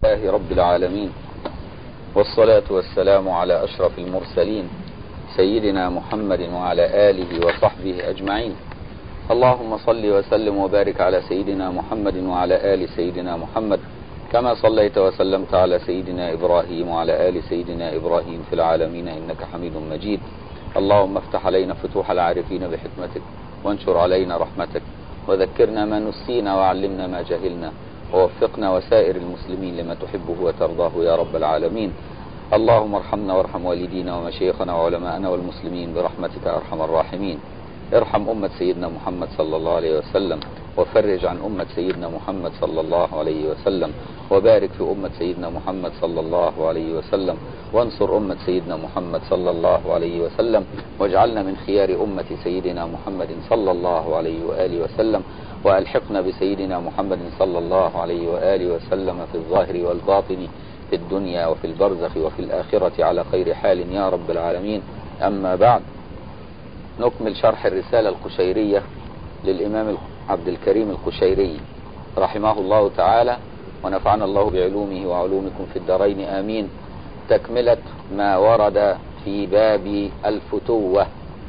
لله رب العالمين والصلاة والسلام على أشرف المرسلين سيدنا محمد وعلى آله وصحبه أجمعين اللهم صل وسلم وبارك على سيدنا محمد وعلى آل سيدنا محمد كما صليت وسلمت على سيدنا إبراهيم وعلى آل سيدنا إبراهيم في العالمين إنك حميد مجيد اللهم افتح علينا فتوح العارفين بحكمتك وانشر علينا رحمتك وذكرنا ما نسينا وعلمنا ما جهلنا ووفقنا وسائر المسلمين لما تحبه وترضاه يا رب العالمين اللهم ارحمنا وارحم والدينا ومشايخنا وعلماءنا والمسلمين برحمتك ارحم الراحمين ارحم أمة سيدنا محمد صلى الله عليه وسلم وفرج عن أمة سيدنا محمد صلى الله عليه وسلم وبارك في أمة سيدنا محمد صلى الله عليه وسلم وانصر أمة سيدنا محمد صلى الله عليه وسلم واجعلنا من خيار أمة سيدنا محمد صلى الله عليه وآله وسلم وألحقنا بسيدنا محمد صلى الله عليه وآله وسلم في الظاهر والباطن في الدنيا وفي البرزخ وفي الآخرة على خير حال يا رب العالمين أما بعد نكمل شرح الرسالة القشيرية للإمام عبد الكريم القشيري رحمه الله تعالى ونفعنا الله بعلومه وعلومكم في الدارين آمين تكملة ما ورد في باب الفتوة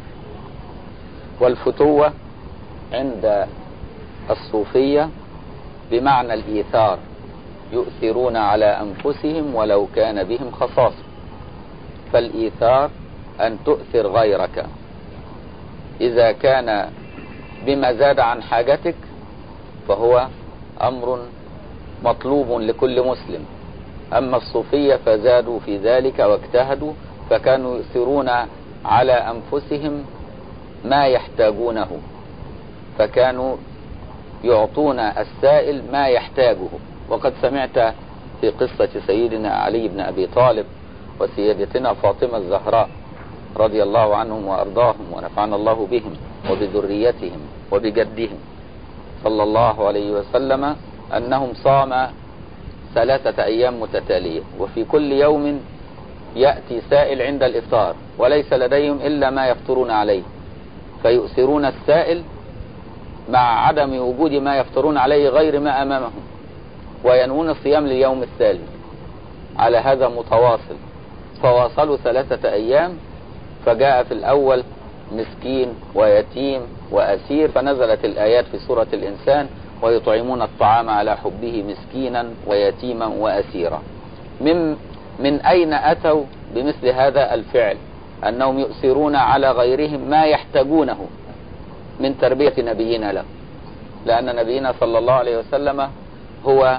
والفتوة عند الصوفية بمعنى الإيثار يؤثرون على أنفسهم ولو كان بهم خصاصة فالإيثار أن تؤثر غيرك إذا كان بما زاد عن حاجتك فهو أمر مطلوب لكل مسلم أما الصوفية فزادوا في ذلك واجتهدوا فكانوا يؤثرون على أنفسهم ما يحتاجونه فكانوا يعطون السائل ما يحتاجه وقد سمعت في قصة سيدنا علي بن أبي طالب وسيدتنا فاطمة الزهراء رضي الله عنهم وأرضاهم ونفعنا الله بهم وبذريتهم وبجدهم صلى الله عليه وسلم أنهم صام ثلاثة أيام متتالية وفي كل يوم يأتي سائل عند الإفطار وليس لديهم إلا ما يفطرون عليه فيؤثرون السائل مع عدم وجود ما يفطرون عليه غير ما أمامهم وينوون الصيام لليوم الثالث على هذا متواصل فواصلوا ثلاثة أيام فجاء في الأول مسكين ويتيم وأسير فنزلت الآيات في سورة الإنسان ويطعمون الطعام على حبه مسكينا ويتيما وأسيرا من, من أين أتوا بمثل هذا الفعل أنهم يؤثرون على غيرهم ما يحتاجونه من تربية نبينا له لأن نبينا صلى الله عليه وسلم هو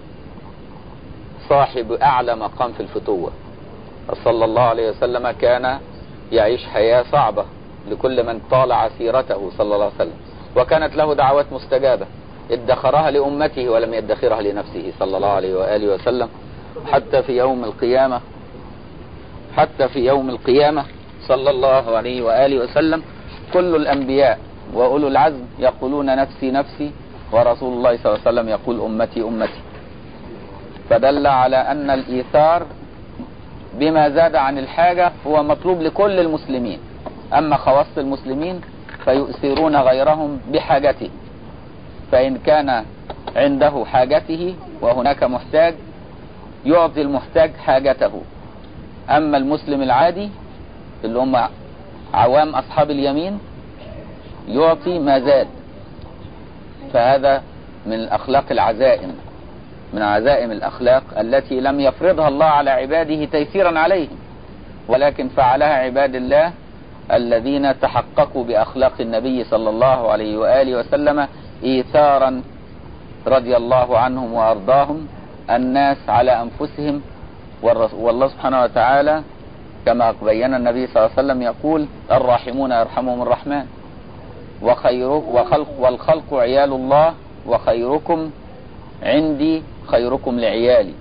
صاحب أعلى مقام في الفتوة صلى الله عليه وسلم كان يعيش حياة صعبة لكل من طال عسيرته صلى الله عليه وسلم وكانت له دعوات مستجابة ادخرها لأمته ولم يدخرها لنفسه صلى الله عليه وآله وسلم حتى في يوم القيامة حتى في يوم القيامة صلى الله عليه وآله وسلم كل الأنبياء وأولو العزم يقولون نفسي نفسي ورسول الله صلى الله عليه وسلم يقول أمتي أمتي فدل على أن الإيثار بما زاد عن الحاجة هو مطلوب لكل المسلمين أما خواص المسلمين فيؤثرون غيرهم بحاجته فإن كان عنده حاجته وهناك محتاج يعطي المحتاج حاجته أما المسلم العادي اللي هم عوام أصحاب اليمين يعطي ما زاد فهذا من الأخلاق العزائم من عزائم الأخلاق التي لم يفرضها الله على عباده تيسيرا عليهم ولكن فعلها عباد الله الذين تحققوا بأخلاق النبي صلى الله عليه وآله وسلم إيثارا رضي الله عنهم وأرضاهم الناس على أنفسهم والله سبحانه وتعالى كما بين النبي صلى الله عليه وسلم يقول الراحمون يرحمهم الرحمن وخير وخلق والخلق عيال الله وخيركم عندي خيركم لعيالي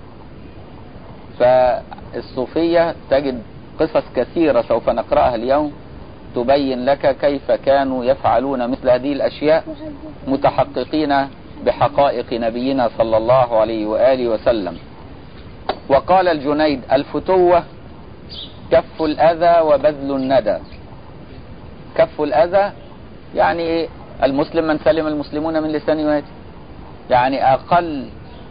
فالصوفية تجد قصص كثيرة سوف نقرأها اليوم تبين لك كيف كانوا يفعلون مثل هذه الأشياء متحققين بحقائق نبينا صلى الله عليه وآله وسلم وقال الجنيد الفتوة كف الأذى وبذل الندى كف الأذى يعني إيه المسلم من سلم المسلمون من لسانه ويده يعني أقل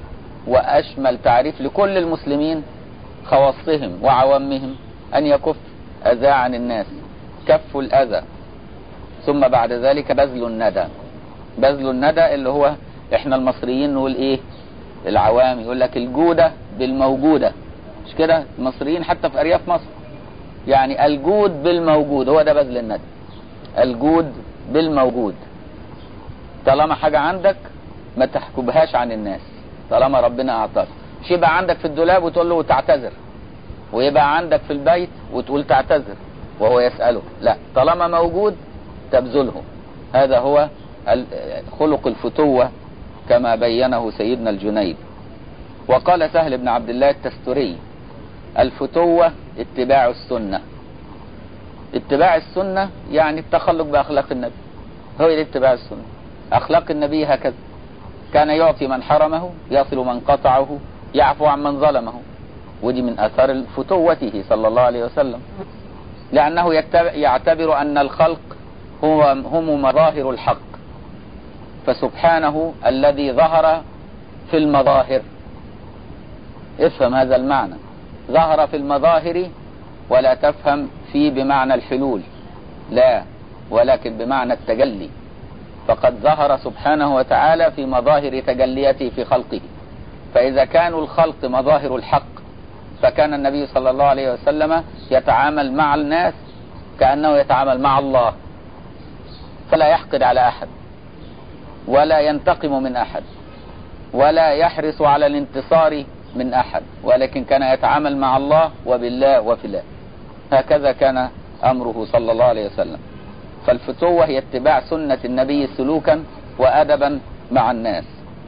وأشمل تعريف لكل المسلمين خواصهم وعوامهم أن يكف أذى عن الناس كف الأذى ثم بعد ذلك بذل الندى بذل الندى اللي هو احنا المصريين نقول ايه العوام يقول لك الجودة بالموجودة مش كده المصريين حتى في أرياف مصر يعني الجود بالموجود هو ده بذل الندى الجود بالموجود طالما حاجة عندك ما تحكبهاش عن الناس طالما ربنا أعطاك مش يبقى عندك في الدولاب وتقول له تعتذر ويبقى عندك في البيت وتقول تعتذر وهو يسأله لا طالما موجود تبذله هذا هو خلق الفتوة كما بينه سيدنا الجنيد وقال سهل بن عبد الله التستري الفتوة اتباع السنة اتباع السنة يعني التخلق بأخلاق النبي هو ده اتباع السنة أخلاق النبي هكذا كان يعطي من حرمه يصل من قطعه يعفو عن من ظلمه ودي من أثار فتوته صلى الله عليه وسلم لأنه يعتبر أن الخلق هو هم مظاهر الحق فسبحانه الذي ظهر في المظاهر افهم هذا المعنى ظهر في المظاهر ولا تفهم فيه بمعنى الحلول لا ولكن بمعنى التجلي فقد ظهر سبحانه وتعالى في مظاهر تجليته في خلقه فإذا كانوا الخلق مظاهر الحق فكان النبي صلى الله عليه وسلم يتعامل مع الناس كأنه يتعامل مع الله فلا يحقد على أحد ولا ينتقم من أحد ولا يحرص على الانتصار من أحد ولكن كان يتعامل مع الله وبالله وفي الله هكذا كان أمره صلى الله عليه وسلم فالفتوة هي اتباع سنة النبي سلوكا وأدبا مع الناس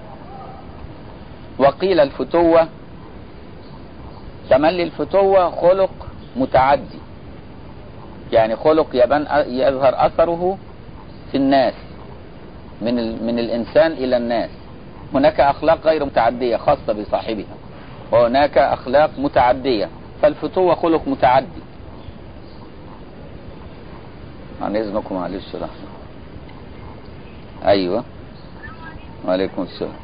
وقيل الفتوة تملي الفتوة خلق متعدي يعني خلق يبان يظهر أثره في الناس من من الإنسان إلى الناس هناك أخلاق غير متعدية خاصة بصاحبها وهناك أخلاق متعدية فالفتوة خلق متعدي عن إذنكم معلش لحظة أيوة وعليكم السلام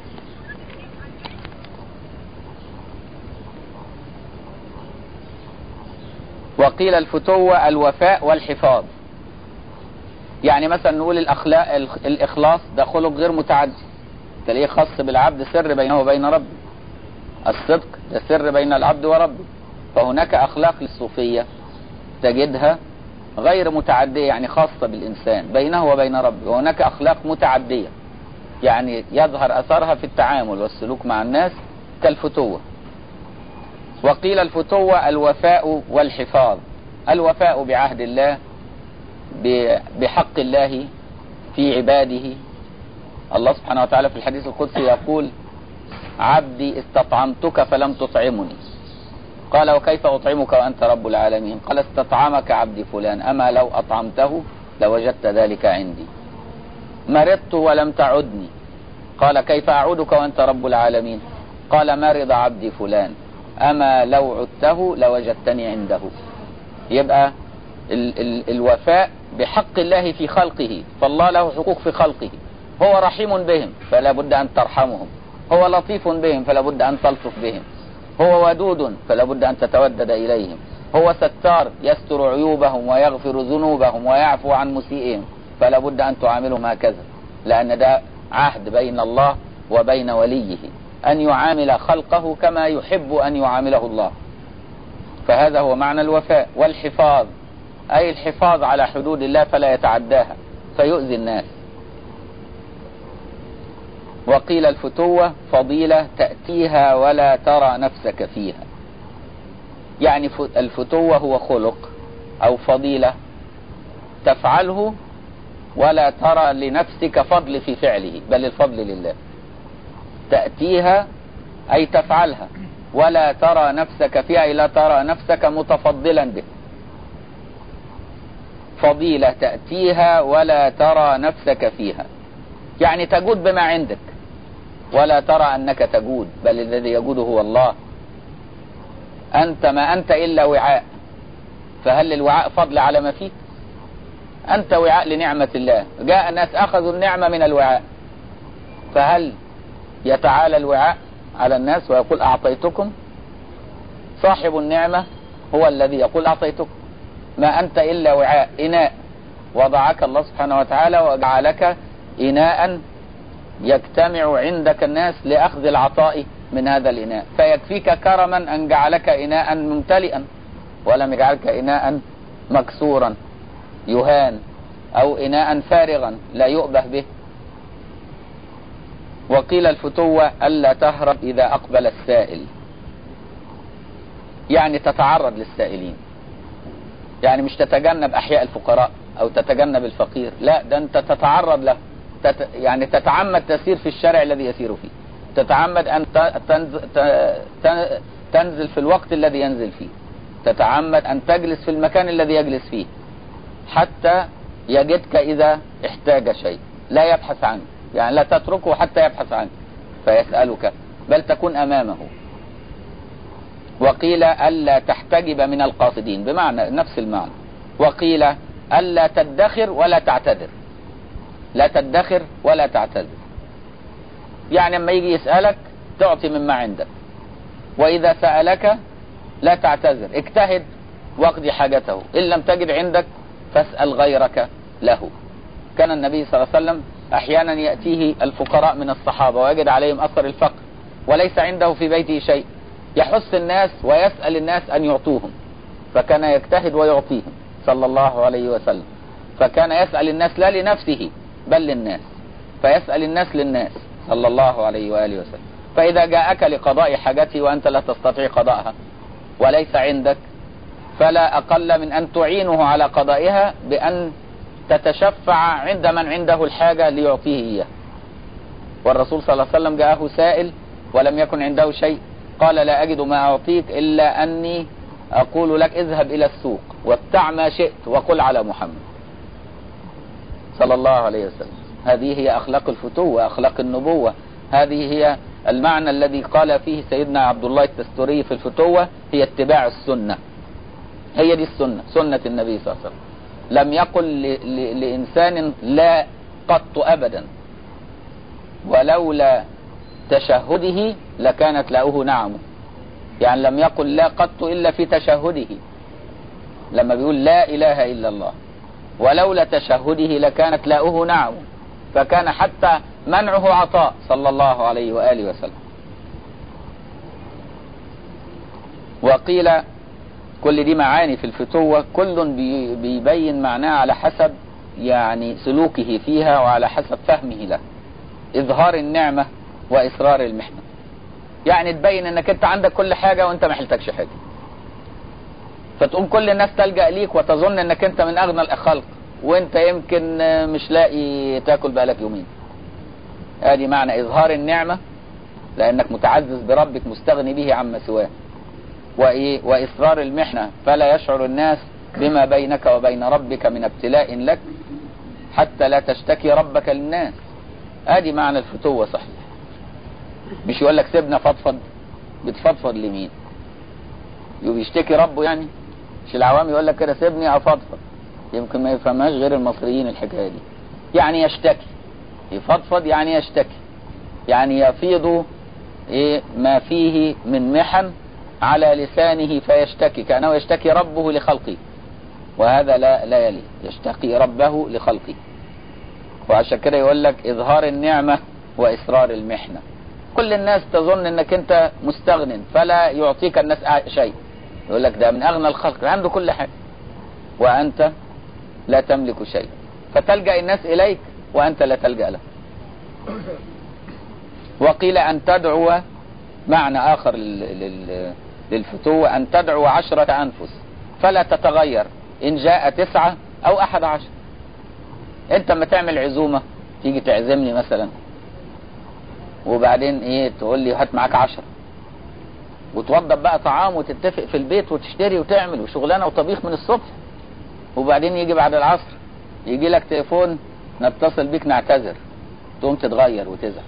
وقيل الفتوة الوفاء والحفاظ يعني مثلا نقول الأخلاق الإخلاص ده خلق غير متعدي تلاقيه خاص بالعبد سر بينه وبين ربه الصدق ده سر بين العبد وربه فهناك أخلاق للصوفية تجدها غير متعدية يعني خاصة بالإنسان بينه وبين ربه وهناك أخلاق متعدية يعني يظهر أثرها في التعامل والسلوك مع الناس كالفتوة وقيل الفتوة الوفاء والحفاظ الوفاء بعهد الله بحق الله في عباده الله سبحانه وتعالى في الحديث القدسي يقول عبدي استطعمتك فلم تطعمني قال وكيف أطعمك وأنت رب العالمين قال استطعمك عبدي فلان أما لو أطعمته لوجدت ذلك عندي مرضت ولم تعدني قال كيف أعودك وأنت رب العالمين قال مرض عبدي فلان أما لو عدته لوجدتني عنده يبقى ال ال الوفاء بحق الله في خلقه فالله له حقوق في خلقه هو رحيم بهم فلا بد أن ترحمهم هو لطيف بهم فلا بد أن تلطف بهم هو ودود فلا بد أن تتودد إليهم هو ستار يستر عيوبهم ويغفر ذنوبهم ويعفو عن مسيئهم فلا بد أن تعاملهم هكذا لأن ده عهد بين الله وبين وليه أن يعامل خلقه كما يحب أن يعامله الله فهذا هو معنى الوفاء والحفاظ أي الحفاظ على حدود الله فلا يتعداها فيؤذي الناس وقيل الفتوة فضيلة تأتيها ولا ترى نفسك فيها يعني الفتوة هو خلق أو فضيلة تفعله ولا ترى لنفسك فضل في فعله بل الفضل لله تأتيها أي تفعلها ولا ترى نفسك فيها أي لا ترى نفسك متفضلا به فضيلة تأتيها ولا ترى نفسك فيها يعني تجود بما عندك ولا ترى أنك تجود بل الذي يجود هو الله أنت ما أنت إلا وعاء فهل الوعاء فضل على ما فيك أنت وعاء لنعمة الله جاء الناس أخذوا النعمة من الوعاء فهل يتعالى الوعاء على الناس ويقول أعطيتكم صاحب النعمة هو الذي يقول أعطيتكم ما أنت إلا وعاء إناء وضعك الله سبحانه وتعالى وجعلك إناء يجتمع عندك الناس لأخذ العطاء من هذا الإناء فيكفيك كرما أن جعلك إناء ممتلئا ولم يجعلك إناء مكسورا يهان أو إناء فارغا لا يؤبه به وقيل الفتوة ألا تهرب إذا أقبل السائل يعني تتعرض للسائلين يعني مش تتجنب أحياء الفقراء أو تتجنب الفقير لا ده أنت تتعرض له تت يعني تتعمد تسير في الشارع الذي يسير فيه تتعمد أن تنزل, تنزل في الوقت الذي ينزل فيه تتعمد أن تجلس في المكان الذي يجلس فيه حتى يجدك إذا احتاج شيء لا يبحث عنك يعني لا تتركه حتى يبحث عنك فيسألك بل تكون أمامه وقيل ألا تحتجب من القاصدين بمعنى نفس المعنى وقيل ألا تدخر ولا تعتذر لا تدخر ولا تعتذر يعني لما يجي يسألك تعطي مما عندك وإذا سألك لا تعتذر اجتهد واقضي حاجته إن لم تجد عندك فاسأل غيرك له كان النبي صلى الله عليه وسلم أحيانا يأتيه الفقراء من الصحابة ويجد عليهم أثر الفقر وليس عنده في بيته شيء يحث الناس ويسأل الناس أن يعطوهم فكان يجتهد ويعطيهم صلى الله عليه وسلم فكان يسأل الناس لا لنفسه بل للناس فيسأل الناس للناس صلى الله عليه وآله وسلم فإذا جاءك لقضاء حاجته وأنت لا تستطيع قضاءها وليس عندك فلا أقل من أن تعينه على قضائها بأن تتشفع عند من عنده الحاجة ليعطيه إياه والرسول صلى الله عليه وسلم جاءه سائل ولم يكن عنده شيء قال لا أجد ما أعطيك إلا أني أقول لك اذهب إلى السوق وابتع ما شئت وقل على محمد صلى الله عليه وسلم هذه هي أخلاق الفتوة أخلاق النبوة هذه هي المعنى الذي قال فيه سيدنا عبد الله التستوري في الفتوة هي اتباع السنة هي دي السنة سنة النبي صلى الله عليه وسلم لم يقل لإنسان لا قط أبدا ولولا تشهده لكانت له نعمه يعني لم يقل لا قط إلا في تشهده لما بيقول لا إله إلا الله ولولا تشهده لكانت لاؤه نعم فكان حتى منعه عطاء صلى الله عليه وآله وسلم وقيل كل دي معاني في الفتوة كل بيبين معناه على حسب يعني سلوكه فيها وعلى حسب فهمه له إظهار النعمة وإصرار المحنة يعني تبين انك انت عندك كل حاجة وانت ما حلتكش حاجة فتقوم كل الناس تلجأ ليك وتظن انك انت من اغنى الخلق وانت يمكن مش لاقي تاكل بقالك يومين ادي معنى اظهار النعمة لانك متعزز بربك مستغني به عما سواه وايه واصرار المحنة فلا يشعر الناس بما بينك وبين ربك من ابتلاء لك حتى لا تشتكي ربك للناس ادي معنى الفتوة صحيح مش يقول لك سيبنا فضفض بتفضفض لمين بيشتكي ربه يعني مش العوام يقول لك كده سيبني افضفض يمكن ما يفهمهاش غير المصريين الحكايه دي يعني يشتكي يفضفض يعني يشتكي يعني يفيض ايه ما فيه من محن على لسانه فيشتكي كانه يشتكي ربه لخلقه وهذا لا لا يلي يشتكي ربه لخلقه وعشان كده يقول لك اظهار النعمه واصرار المحنه كل الناس تظن انك انت مستغن فلا يعطيك الناس شيء يقول لك ده من اغنى الخلق عنده كل حاجة وانت لا تملك شيء فتلجأ الناس اليك وانت لا تلجأ له وقيل ان تدعو معنى اخر للفتوة ان تدعو عشرة انفس فلا تتغير ان جاء تسعة او احد عشر انت ما تعمل عزومة تيجي تعزمني مثلا وبعدين ايه تقول لي هات معاك عشرة وتوضب بقى طعام وتتفق في البيت وتشتري وتعمل وشغلانه وطبيخ من الصبح وبعدين يجي بعد العصر يجي لك تليفون نتصل بيك نعتذر تقوم تتغير وتزعل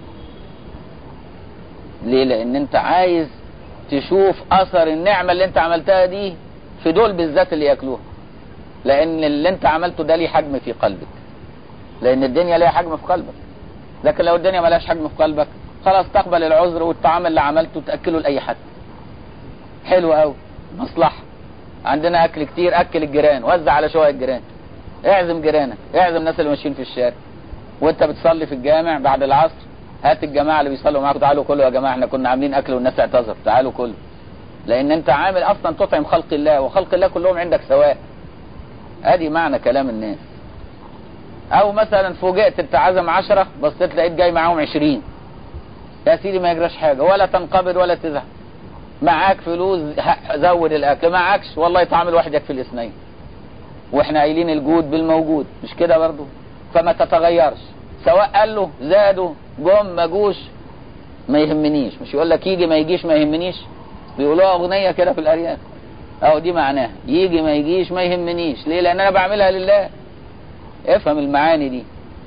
ليه لان انت عايز تشوف اثر النعمة اللي انت عملتها دي في دول بالذات اللي ياكلوها لان اللي انت عملته ده ليه حجم في قلبك لان الدنيا ليها حجم في قلبك لكن لو الدنيا ملهاش حجم في قلبك خلاص تقبل العذر والطعام اللي عملته تاكله لاي حد حلو قوي مصلحه عندنا اكل كتير اكل الجيران وزع على شويه الجيران اعزم جيرانك اعزم الناس اللي ماشيين في الشارع وانت بتصلي في الجامع بعد العصر هات الجماعه اللي بيصلوا معاك تعالوا كلوا يا جماعه احنا كنا عاملين اكل والناس اعتذر تعالوا كلوا لان انت عامل اصلا تطعم خلق الله وخلق الله كلهم عندك سواء ادي معنى كلام الناس او مثلا فوجئت انت عزم عشرة بصيت لقيت جاي معاهم عشرين يا سيدي ما يجراش حاجة ولا تنقبض ولا تزعل معاك فلوس زود الاكل معاكش والله يطعم الواحد يكفي الاثنين واحنا قايلين الجود بالموجود مش كده برضو فما تتغيرش سواء قال له زادوا جم ما جوش ما يهمنيش مش يقول لك يجي ما يجيش ما يهمنيش بيقولوها اغنيه كده في الارياف اهو دي معناها يجي ما يجيش ما يهمنيش ليه لان انا بعملها لله افهم المعاني دي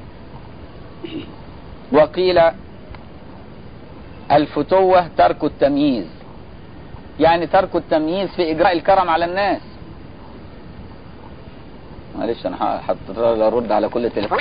وقيل الفتوة ترك التمييز يعني ترك التمييز في اجراء الكرم على الناس معلش انا هضطر ارد على كل تليفون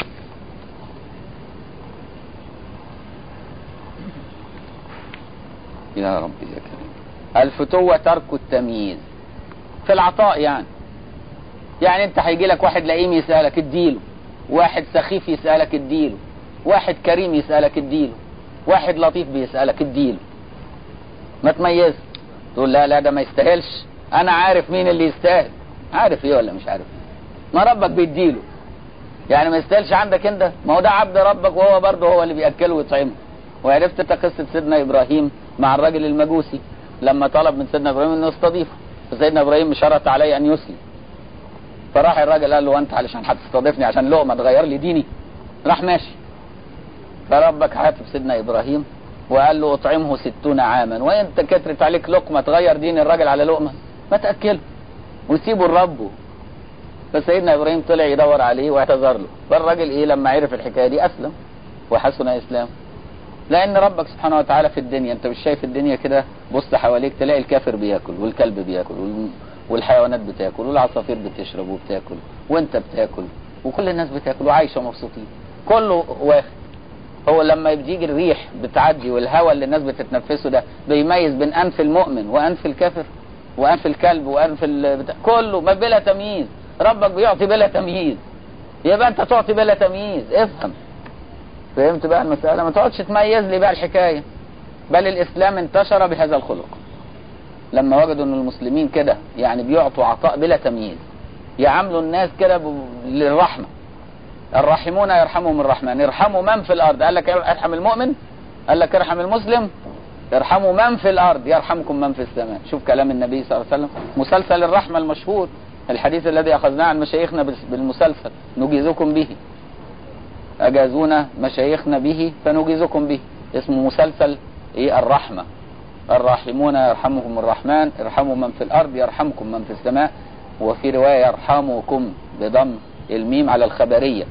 يا ربي يا كريم الفتوة ترك التمييز في العطاء يعني يعني انت هيجي لك واحد لئيم يسألك اديله واحد سخيف يسألك اديله واحد كريم يسألك اديله واحد لطيف بيسألك اديله ما تميز تقول لا لا ده ما يستاهلش انا عارف مين اللي يستاهل عارف ايه ولا مش عارف ما ربك بيديله يعني ما يستاهلش عندك انت ما هو ده عبد ربك وهو برضه هو اللي بياكله ويطعمه وعرفت انت قصه سيدنا ابراهيم مع الراجل المجوسي لما طلب من سيدنا ابراهيم انه يستضيفه فسيدنا ابراهيم شرط عليه ان يسلم فراح الراجل قال له انت علشان هتستضيفني عشان لقمه تغير لي ديني راح ماشي فربك عاتب سيدنا ابراهيم وقال له اطعمه ستون عاما وانت كترت عليك لقمه تغير دين الراجل على لقمه ما تاكله وسيبه لربه فسيدنا ابراهيم طلع يدور عليه واعتذر له فالراجل ايه لما عرف الحكايه دي اسلم وحسن اسلامه لان ربك سبحانه وتعالى في الدنيا انت مش شايف الدنيا كده بص حواليك تلاقي الكافر بياكل والكلب بياكل والحيوانات بتاكل والعصافير بتشرب وبتاكل وانت بتاكل وكل الناس بتاكل وعايشه مبسوطين كله واخد هو لما بتيجي الريح بتعدي والهواء اللي الناس بتتنفسه ده بيميز بين انف المؤمن وانف الكافر وانف الكلب وانف البتاع كله ما بلا تمييز ربك بيعطي بلا تمييز يبقى انت تعطي بلا تمييز افهم فهمت بقى المسألة ما تقعدش تميز لي بقى الحكاية بل الإسلام انتشر بهذا الخلق لما وجدوا أن المسلمين كده يعني بيعطوا عطاء بلا تمييز يعاملوا الناس كده ب... للرحمة الراحمون يرحمهم الرحمن ارحموا من في الأرض قال لك ارحم المؤمن قال لك ارحم المسلم ارحموا من في الأرض يرحمكم من في السماء شوف كلام النبي صلى الله عليه وسلم مسلسل الرحمة المشهور الحديث الذي أخذناه عن مشايخنا بالمسلسل نجيزكم به أجازونا مشايخنا به فنجيزكم به اسمه مسلسل إيه الرحمة الراحمون يرحمهم الرحمن ارحموا من في الأرض يرحمكم من في السماء وفي رواية يرحمكم بضم الميم على الخبرية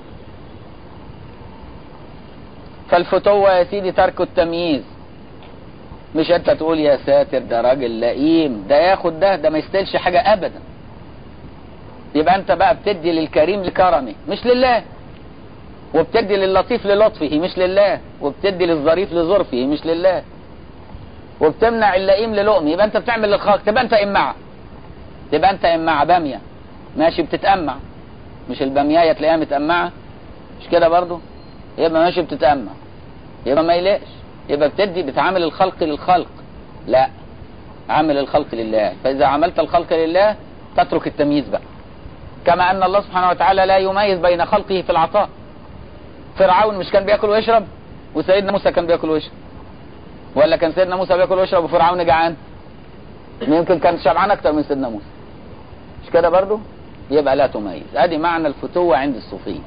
فالفتوة يا سيدي ترك التمييز مش انت تقول يا ساتر ده راجل لئيم ده ياخد ده ده ما يستاهلش حاجة ابدا يبقى انت بقى بتدي للكريم لكرمه مش لله وبتدي للطيف للطفه مش لله وبتدي للظريف لظرفه مش لله وبتمنع اللئيم للؤم يبقى انت بتعمل للخلق تبقى انت امعة تبقى انت امعة بامية ماشي بتتأمع مش البامياية تلاقيها متأمعة مش كده برضو يبقى ماشي بتتأمع يبقى ما يلاقش يبقى بتدي بتعامل الخلق للخلق لا عامل الخلق لله فإذا عملت الخلق لله تترك التمييز بقى كما أن الله سبحانه وتعالى لا يميز بين خلقه في العطاء فرعون مش كان بياكل ويشرب وسيدنا موسى كان بياكل ويشرب ولا كان سيدنا موسى بياكل ويشرب وفرعون جعان يمكن كان شبعان اكتر من سيدنا موسى مش كده برضو يبقى لا تميز ادي معنى الفتوة عند الصوفية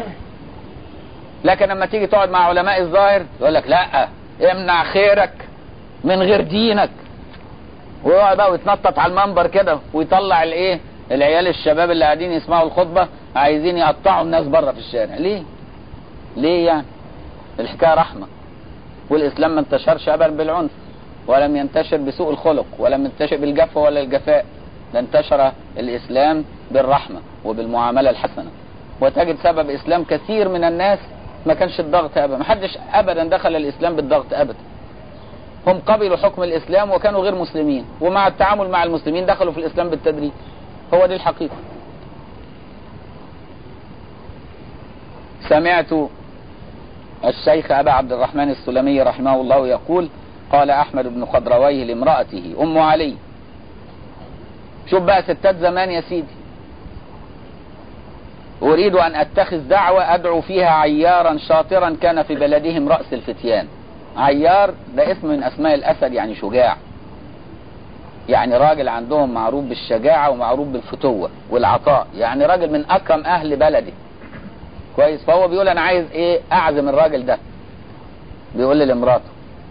لكن لما تيجي تقعد مع علماء الظاهر يقول لك لا امنع خيرك من غير دينك ويقعد بقى ويتنطط على المنبر كده ويطلع الايه العيال الشباب اللي قاعدين يسمعوا الخطبة عايزين يقطعوا الناس بره في الشارع ليه ليه يعني الحكاية رحمة والإسلام ما انتشرش أبدا بالعنف ولم ينتشر بسوء الخلق ولم ينتشر بالجفة ولا الجفاء ده انتشر الإسلام بالرحمة وبالمعاملة الحسنة وتجد سبب إسلام كثير من الناس ما كانش الضغط ابدا ما حدش ابدا دخل الاسلام بالضغط ابدا هم قبلوا حكم الاسلام وكانوا غير مسلمين ومع التعامل مع المسلمين دخلوا في الاسلام بالتدريج هو دي الحقيقة سمعت الشيخ أبا عبد الرحمن السلمي رحمه الله يقول قال أحمد بن خضرويه لامرأته أم علي شوف بقى ستات زمان يا سيدي أريد أن أتخذ دعوة أدعو فيها عيارا شاطرا كان في بلدهم رأس الفتيان عيار ده اسم من أسماء الأسد يعني شجاع يعني راجل عندهم معروف بالشجاعة ومعروف بالفتوة والعطاء يعني راجل من أكرم أهل بلده كويس فهو بيقول أنا عايز إيه أعزم الراجل ده بيقول لمراته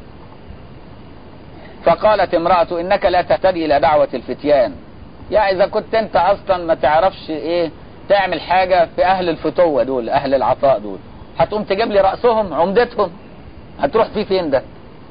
فقالت امرأته إنك لا تهتدي إلى دعوة الفتيان يعني إذا كنت أنت أصلا ما تعرفش إيه تعمل حاجة في أهل الفتوة دول أهل العطاء دول هتقوم تجيب لي رأسهم عمدتهم هتروح فيه فين ده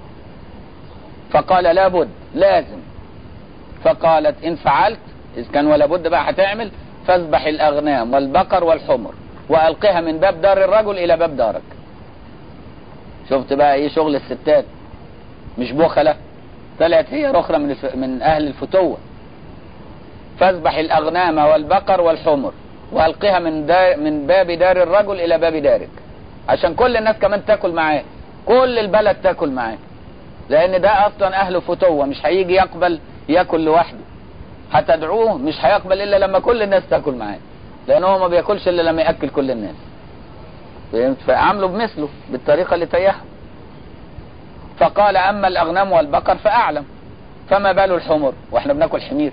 فقال لابد لازم فقالت إن فعلت إذ كان ولا بد بقى هتعمل فاذبح الأغنام والبقر والحمر وألقها من باب دار الرجل إلى باب دارك شفت بقى إيه شغل الستات مش بخلة طلعت هي أخرى من, الف... من أهل الفتوة فاذبح الأغنام والبقر والحمر وألقها من, دار... من باب دار الرجل إلى باب دارك عشان كل الناس كمان تاكل معاه كل البلد تاكل معاه لأن ده أصلا أهل فتوة مش هيجي يقبل ياكل لوحده هتدعوه مش هيقبل إلا لما كل الناس تاكل معاه لأن هو ما بياكلش إلا لما يأكل كل الناس فهمت فعملوا بمثله بالطريقة اللي تيحها فقال أما الأغنام والبقر فأعلم فما بال الحمر وإحنا بناكل حمير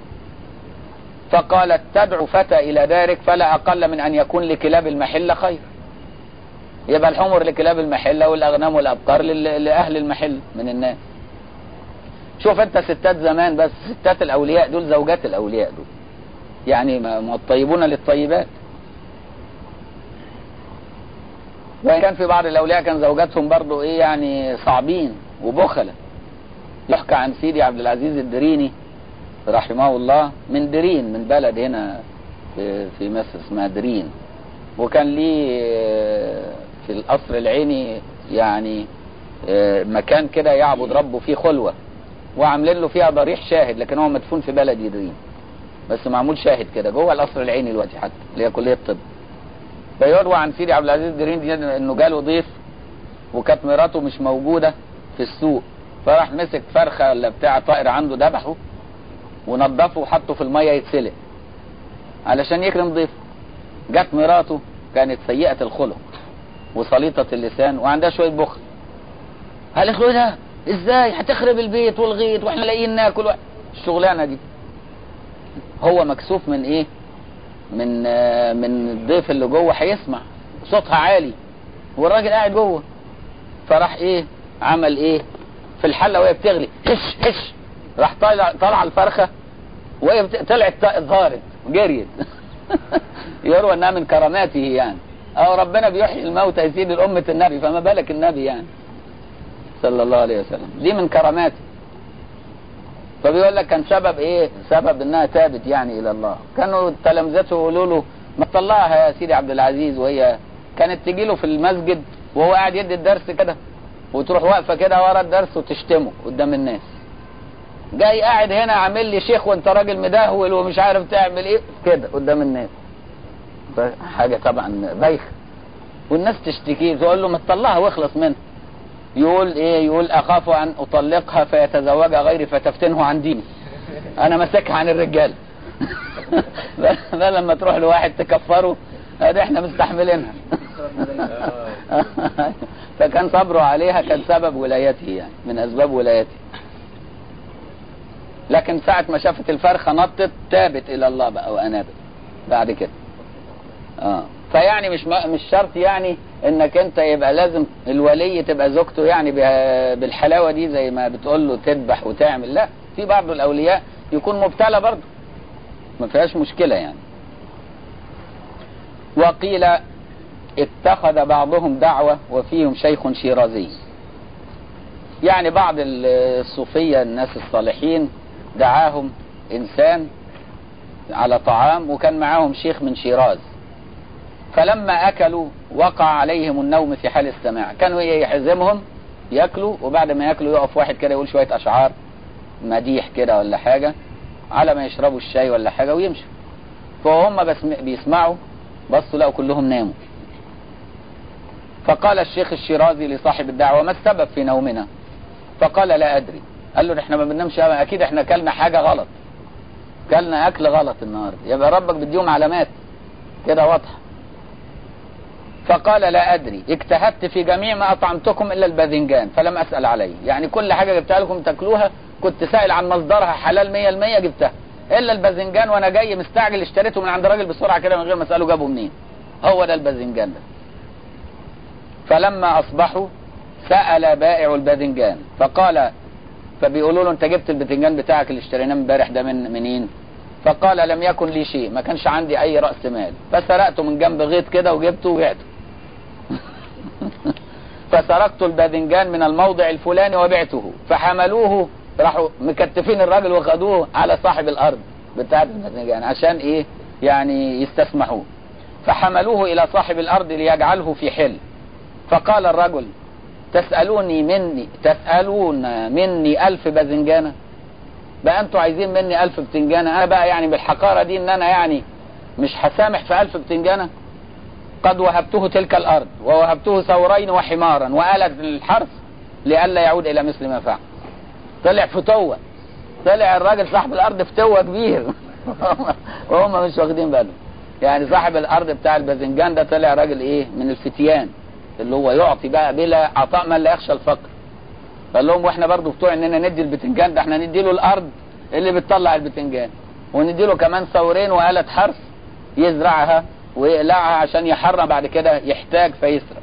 فقالت تدعو فتى إلى دارك فلا أقل من أن يكون لكلاب المحلة خير يبقى الحمر لكلاب المحلة والأغنام والأبقار لأهل المحل من الناس شوف انت ستات زمان بس ستات الأولياء دول زوجات الأولياء دول يعني ما الطيبون للطيبات وإن كان في بعض الأولياء كان زوجاتهم برضو إيه يعني صعبين وبخلة يحكى عن سيدي عبد العزيز الدريني رحمه الله من درين من بلد هنا في مصر اسمها درين وكان ليه في القصر العيني يعني مكان كده يعبد ربه فيه خلوة وعاملين له فيها ضريح شاهد لكن هو مدفون في بلد درين بس معمول شاهد كده جوه القصر العيني دلوقتي حتى اللي هي كلية الطب فيروى عن سيدي عبد العزيز الدرين دي انه جاله ضيف وكانت مراته مش موجودة في السوق فراح مسك فرخة ولا بتاع طائر عنده ذبحه ونضفه وحطه في المية يتسلق علشان يكرم ضيفه جت مراته كانت سيئة الخلق وسليطة اللسان وعندها شوية بخل قال له ده ازاي هتخرب البيت والغيط واحنا لاقيين ناكل الشغلانة دي هو مكسوف من ايه من آه من الضيف اللي جوه هيسمع صوتها عالي والراجل قاعد جوه فراح ايه عمل ايه في الحله وهي بتغلي هش هش راح طالع طالعه الفرخه وهي طلعت ظهرت جريت يروى انها من كراماته يعني او ربنا بيحيي الموتى يا سيدي الامه النبي فما بالك النبي يعني صلى الله عليه وسلم دي من كراماته فبيقول لك كان سبب ايه سبب انها تابت يعني الى الله كانوا تلامذته يقولوا له ما تطلعها يا سيدي عبد العزيز وهي كانت تجي له في المسجد وهو قاعد يدي الدرس كده وتروح واقفه كده ورا الدرس وتشتمه قدام الناس جاي قاعد هنا عامل لي شيخ وانت راجل مدهول ومش عارف تعمل ايه كده قدام الناس حاجه طبعا بايخه والناس تشتكيه تقول له ما تطلعها واخلص منها يقول ايه يقول اخاف ان اطلقها فيتزوجها غيري فتفتنه عن ديني انا ماسكها عن الرجال ده لما تروح لواحد تكفره هذا احنا مستحملينها فكان صبره عليها كان سبب ولايته يعني من اسباب ولايته لكن ساعة ما شافت الفرخة نطت تابت الى الله بقى وانابت بعد كده اه فيعني مش مش شرط يعني انك انت يبقى لازم الولي تبقى زوجته يعني بالحلاوه دي زي ما بتقول له تذبح وتعمل لا في بعض الاولياء يكون مبتلى برضه ما فيهاش مشكله يعني وقيل اتخذ بعضهم دعوه وفيهم شيخ شيرازي يعني بعض الصوفيه الناس الصالحين دعاهم انسان على طعام وكان معاهم شيخ من شيراز فلما اكلوا وقع عليهم النوم في حال السماع كانوا يحزمهم ياكلوا وبعد ما ياكلوا يقف واحد كده يقول شويه اشعار مديح كده ولا حاجه على ما يشربوا الشاي ولا حاجه ويمشوا فهم بس بيسمعوا بصوا لقوا كلهم ناموا فقال الشيخ الشيرازي لصاحب الدعوه ما السبب في نومنا فقال لا ادري قال له احنا ما بننامش اكيد احنا كلنا حاجه غلط كلنا اكل غلط النهارده يبقى ربك بيديهم علامات كده واضحه فقال لا ادري اجتهدت في جميع ما اطعمتكم الا الباذنجان فلم اسال عليه يعني كل حاجه جبتها لكم تاكلوها كنت سائل عن مصدرها حلال 100% جبتها الا الباذنجان وانا جاي مستعجل اشتريته من عند راجل بسرعه كده من غير ما اساله جابه منين هو ده الباذنجان ده فلما اصبحوا سال بائع الباذنجان فقال فبيقولوا له انت جبت الباذنجان بتاعك اللي اشتريناه امبارح ده من منين فقال لم يكن لي شيء ما كانش عندي اي راس مال فسرقته من جنب غيط كده وجبته وبعته فسرقت الباذنجان من الموضع الفلاني وبعته فحملوه راحوا مكتفين الراجل وخدوه على صاحب الارض بتاعت الباذنجان عشان ايه يعني يستسمحوه فحملوه الى صاحب الارض ليجعله في حل فقال الرجل تسألوني مني تسألون مني ألف باذنجانة بقى انتوا عايزين مني ألف بتنجانة انا بقى يعني بالحقارة دي ان انا يعني مش هسامح في ألف بتنجانة قد وهبته تلك الأرض ووهبته ثورين وحمارا وآلة الحرث لئلا يعود إلى مثل ما فعل طلع فتوة طلع الراجل صاحب الأرض فتوة كبير وهم مش واخدين بالهم يعني صاحب الأرض بتاع الباذنجان ده طلع راجل إيه من الفتيان اللي هو يعطي بقى بلا عطاء من لا يخشى الفقر قال لهم واحنا برضو بتوع اننا ندي البتنجان ده احنا ندي له الارض اللي بتطلع البتنجان وندي له كمان ثورين وآلة حرث يزرعها ويقلعها عشان يحرم بعد كده يحتاج فيسرق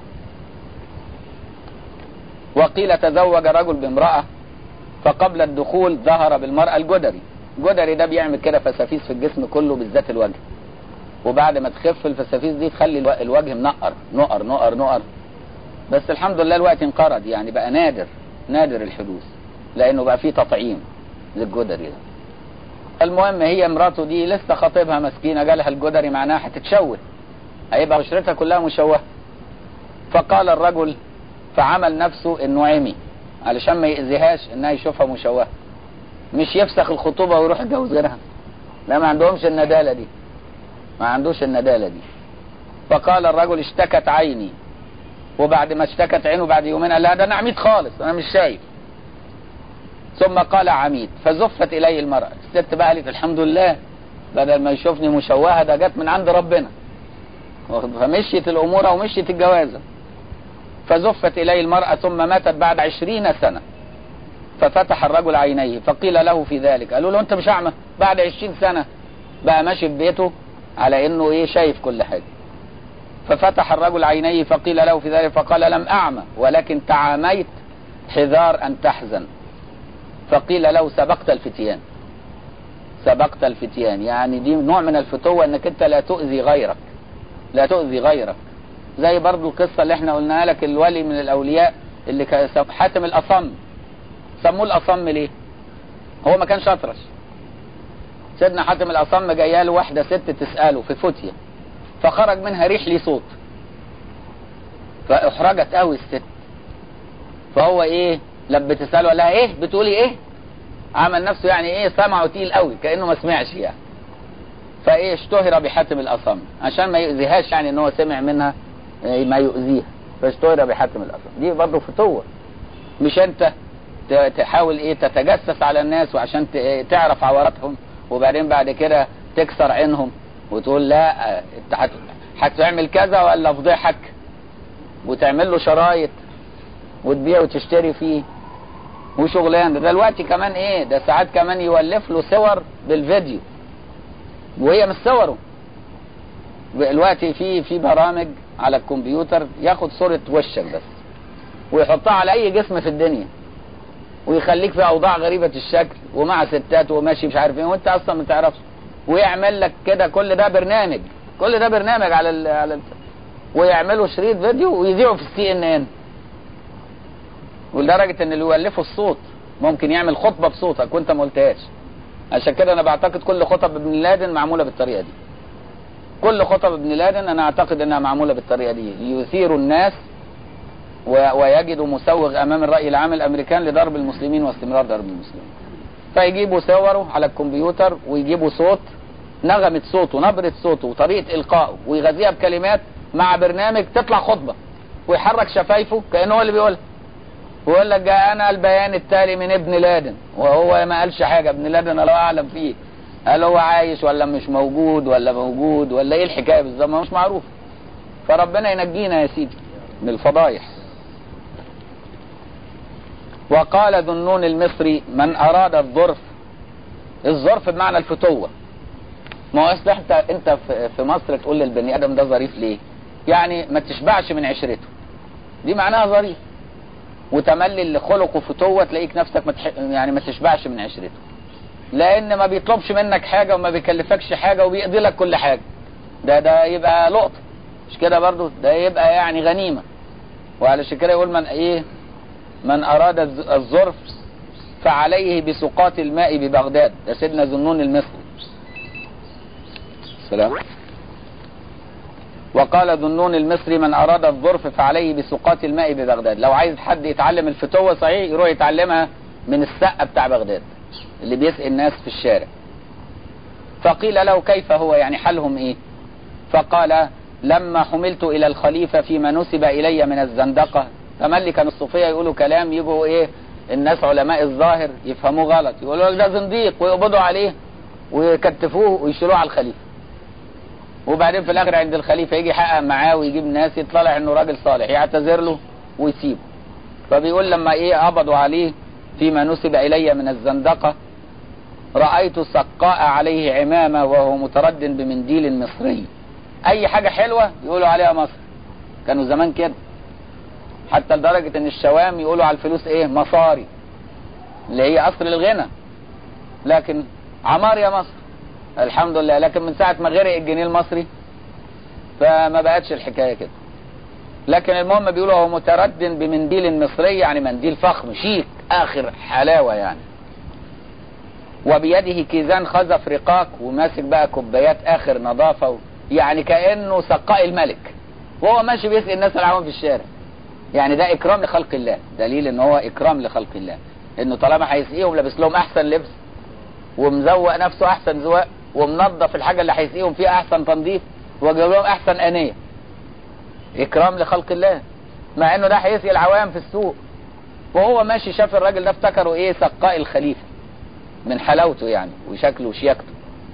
وقيل تزوج رجل بامرأة فقبل الدخول ظهر بالمرأة الجدري الجدري ده بيعمل كده فسافيس في الجسم كله بالذات الوجه وبعد ما تخف الفسافيس دي تخلي الوجه منقر نقر نقر نقر بس الحمد لله الوقت انقرض يعني بقى نادر نادر الحدوث لانه بقى فيه تطعيم للجدري ده المهم هي مراته دي لسه خطيبها مسكينه جالها الجدري معناها هتتشوه هيبقى بشرتها كلها مشوهه فقال الرجل فعمل نفسه انه عمي علشان ما يأذيهاش انها يشوفها مشوهه مش يفسخ الخطوبه ويروح يتجوز غيرها لا ما عندهمش النداله دي ما عندوش النداله دي فقال الرجل اشتكت عيني وبعد ما اشتكت عينه بعد يومين قال لها ده انا عميد خالص انا مش شايف ثم قال عميد فزفت اليه المرأة الست بقى قالت الحمد لله بدل ما يشوفني مشوهة ده جت من عند ربنا فمشيت الامور ومشيت الجوازة فزفت اليه المرأة ثم ماتت بعد عشرين سنة ففتح الرجل عينيه فقيل له في ذلك قالوا له انت مش اعمى بعد عشرين سنة بقى ماشي في بيته على انه ايه شايف كل حاجة ففتح الرجل عينيه فقيل له في ذلك فقال لم اعمى ولكن تعاميت حذار ان تحزن فقيل له سبقت الفتيان سبقت الفتيان يعني دي نوع من الفتوة انك انت لا تؤذي غيرك لا تؤذي غيرك زي برضو القصة اللي احنا قلناها لك الولي من الاولياء اللي كان حاتم الاصم سموه الاصم ليه هو ما كانش اطرش سيدنا حاتم الاصم جايه له واحدة ست تسأله في فتية فخرج منها ريح لي صوت فاحرجت قوي الست فهو ايه لما بتساله قال لها ايه بتقولي ايه عمل نفسه يعني ايه سمعه تقيل قوي كانه ما سمعش يعني فايه اشتهر بحاتم الاصم عشان ما يؤذيهاش يعني ان هو سمع منها ما يؤذيها فاشتهر بحاتم الاصم دي برضه فتوه مش انت تحاول ايه تتجسس على الناس وعشان تعرف عوراتهم وبعدين بعد كده تكسر عينهم وتقول لا انت هتعمل كذا ولا فضيحك وتعمل له شرايط وتبيع وتشتري فيه وشغلان ده دلوقتي كمان ايه ده ساعات كمان يولف له صور بالفيديو وهي مش صوره دلوقتي في في برامج على الكمبيوتر ياخد صورة وشك بس ويحطها على اي جسم في الدنيا ويخليك في اوضاع غريبة الشكل ومع ستات وماشي مش عارف ايه وانت اصلا ما تعرفش ويعمل لك كده كل ده برنامج كل ده برنامج على ال على ال ويعملوا شريط فيديو ويذيعوا في السي ان ان ولدرجة ان اللي يولفوا الصوت ممكن يعمل خطبة بصوتك وانت ما قلتهاش عشان كده انا بعتقد كل خطب ابن لادن معمولة بالطريقة دي كل خطب ابن لادن انا اعتقد انها معمولة بالطريقة دي ليثير الناس و- ويجدوا مسوغ امام الرأي العام الامريكان لضرب المسلمين واستمرار ضرب المسلمين فيجيبوا صوره على الكمبيوتر ويجيبوا صوت نغمة صوته نبرة صوته وطريقة إلقائه ويغذيها بكلمات مع برنامج تطلع خطبة ويحرك شفايفه كأنه هو اللي بيقولها ويقول لك جاءنا البيان التالي من ابن لادن وهو ما قالش حاجة ابن لادن الله أعلم فيه هل هو عايش ولا مش موجود ولا موجود ولا ايه الحكاية بالظبط ما مش معروف فربنا ينجينا يا سيدي من الفضايح وقال ذو النون المصري من أراد الظرف الظرف بمعنى الفتوة ما هو اصل انت انت في- في مصر تقول للبني ادم ده ظريف ليه؟ يعني ما تشبعش من عشرته. دي معناها ظريف. وتملي اللي خلقه فتوه تلاقيك نفسك ما تح... يعني ما تشبعش من عشرته. لان ما بيطلبش منك حاجه وما بيكلفكش حاجه وبيقضي لك كل حاجه. ده ده يبقى لقطه. مش كده برضو؟ ده يبقى يعني غنيمه. وعلشان كده يقول من ايه؟ من اراد الز- الظرف فعليه بسقاط الماء ببغداد ده سيدنا ذنون المصري السلام وقال ذنون المصري من أراد الظرف فعليه بسقاط الماء ببغداد لو عايز حد يتعلم الفتوة صحيح يروح يتعلمها من السقة بتاع بغداد اللي بيسقي الناس في الشارع فقيل له كيف هو يعني حالهم ايه فقال لما حملت الى الخليفة فيما نسب الي من الزندقة تملي كان الصوفية يقولوا كلام يجوا ايه الناس علماء الظاهر يفهموه غلط يقولوا لك ده زنديق ويقبضوا عليه ويكتفوه ويشيلوه على الخليفة وبعدين في الاخر عند الخليفة يجي يحقق معاه ويجيب ناس يطلع انه راجل صالح يعتذر له ويسيبه فبيقول لما ايه قبضوا عليه فيما نسب الي من الزندقة رأيت سقاء عليه عمامة وهو مترد بمنديل مصري اي حاجة حلوة يقولوا عليها مصر كانوا زمان كده حتى لدرجة ان الشوام يقولوا على الفلوس ايه مصاري اللي هي اصل الغنى لكن عمار يا مصر الحمد لله لكن من ساعة ما غرق الجنيه المصري فما بقتش الحكاية كده لكن المهم بيقولوا هو مترد بمنديل مصري يعني منديل فخم شيك اخر حلاوة يعني وبيده كيزان خزف رقاق وماسك بقى كوبايات اخر نظافة و... يعني كأنه سقاء الملك وهو ماشي بيسقي الناس العوام في الشارع يعني ده اكرام لخلق الله دليل ان هو اكرام لخلق الله انه طالما هيسقيهم لابس لهم احسن لبس ومزوق نفسه احسن زواق ومنظف الحاجة اللي هيسقيهم فيها احسن تنظيف وجايب لهم احسن انية اكرام لخلق الله مع انه ده هيسقي العوام في السوق وهو ماشي شاف الراجل ده افتكره ايه سقاء الخليفة من حلاوته يعني وشكله وشياكته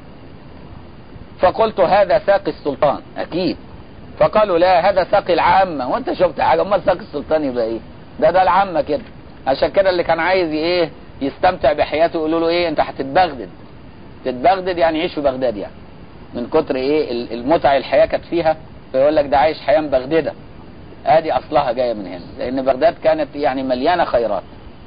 فقلت هذا ساقي السلطان اكيد فقالوا لا هذا ساقي العامة وانت شفت حاجة امال ساقي السلطان يبقى ايه ده ده العامة كده عشان كده اللي كان عايز ايه يستمتع بحياته يقولوا له ايه انت هتتبغدد تتبغدد يعني يعيش في بغداد يعني من كتر ايه ال- المتع الحياة كانت فيها فيقول لك ده عايش حياة مبغددة ادي اصلها جاية من هنا لان بغداد كانت يعني مليانة خيرات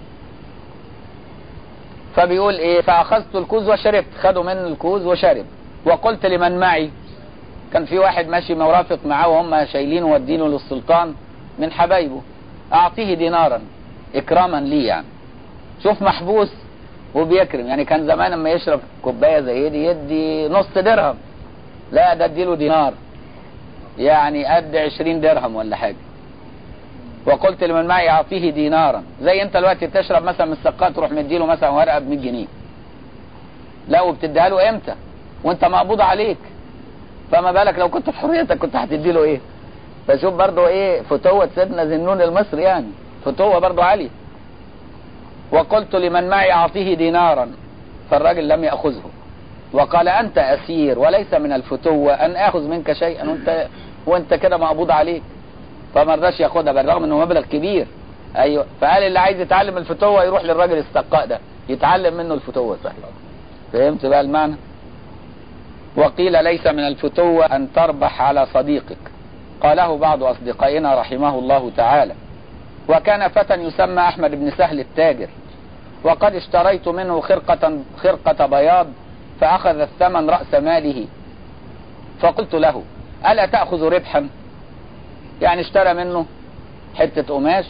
فبيقول ايه فاخذت الكوز وشربت خدوا منه الكوز وشرب وقلت لمن معي كان في واحد ماشي مرافق معاه وهم شايلينه ودينه للسلطان من حبايبه اعطيه دينارا اكراما لي يعني شوف محبوس وبيكرم يعني كان زمان لما يشرب كوبايه زي دي يدي نص درهم لا ده اديله دينار يعني قد 20 درهم ولا حاجه وقلت لمن معي اعطيه دينارا زي انت دلوقتي تشرب مثلا من السقاء تروح مديله مثلا ورقه ب 100 جنيه لا وبتديها له امتى وانت مقبوض عليك فما بالك لو كنت في حريتك كنت هتدي له ايه فشوف برضه ايه فتوة سيدنا ذنون المصري يعني فتوة برضه عالية وقلت لمن معي اعطيه دينارا فالراجل لم يأخذه وقال انت اسير وليس من الفتوة ان اخذ منك شيئا وانت وانت كده مقبوض عليك فما رضاش ياخدها بالرغم انه مبلغ كبير ايوه فقال اللي عايز يتعلم الفتوة يروح للراجل السقاء ده يتعلم منه الفتوة صحيح فهمت بقى المعنى وقيل ليس من الفتوة أن تربح على صديقك قاله بعض أصدقائنا رحمه الله تعالى وكان فتى يسمى أحمد بن سهل التاجر وقد اشتريت منه خرقة, خرقة بياض فأخذ الثمن رأس ماله فقلت له ألا تأخذ ربحا يعني اشترى منه حتة قماش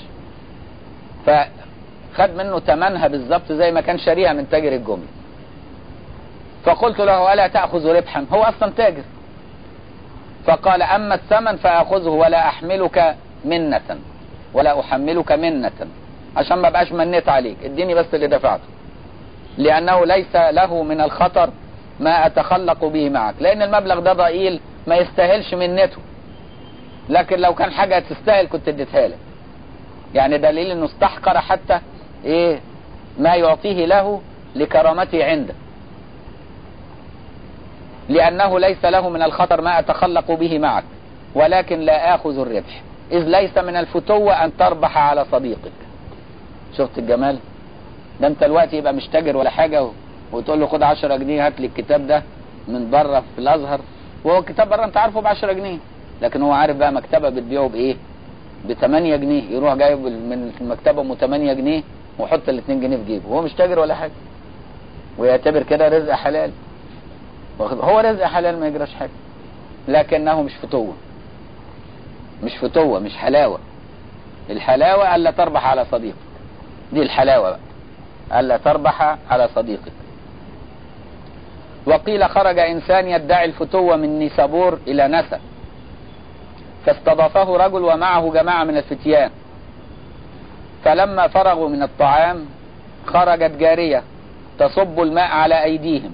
فخد منه ثمنها بالظبط زي ما كان شاريها من تاجر الجمله فقلت له ألا تأخذ ربحا هو أصلا تاجر فقال أما الثمن فأخذه ولا أحملك منة ولا أحملك منة عشان ما بقاش منيت عليك اديني بس اللي دفعته لأنه ليس له من الخطر ما أتخلق به معك لأن المبلغ ده ضئيل ما يستاهلش منته لكن لو كان حاجة تستاهل كنت اديتها لك يعني دليل انه استحقر حتى ايه ما يعطيه له لكرامته عنده لأنه ليس له من الخطر ما أتخلق به معك ولكن لا آخذ الربح إذ ليس من الفتوة أن تربح على صديقك شفت الجمال ده انت الوقت يبقى مش تاجر ولا حاجة وتقول له خد 10 جنيه هات لي الكتاب ده من بره في الازهر وهو الكتاب بره انت عارفه ب 10 جنيه لكن هو عارف بقى مكتبه بتبيعه بايه ب 8 جنيه يروح جايب من المكتبه ام 8 جنيه ويحط ال 2 جنيه في جيبه هو مش تاجر ولا حاجه ويعتبر كده رزق حلال هو رزق حلال ما يجراش حاجه لكنه مش فتوه مش فتوه مش حلاوه الحلاوه الا تربح على صديقك دي الحلاوه بقى الا تربح على صديقك وقيل خرج انسان يدعي الفتوه من نيسابور الى نسا فاستضافه رجل ومعه جماعه من الفتيان فلما فرغوا من الطعام خرجت جاريه تصب الماء على ايديهم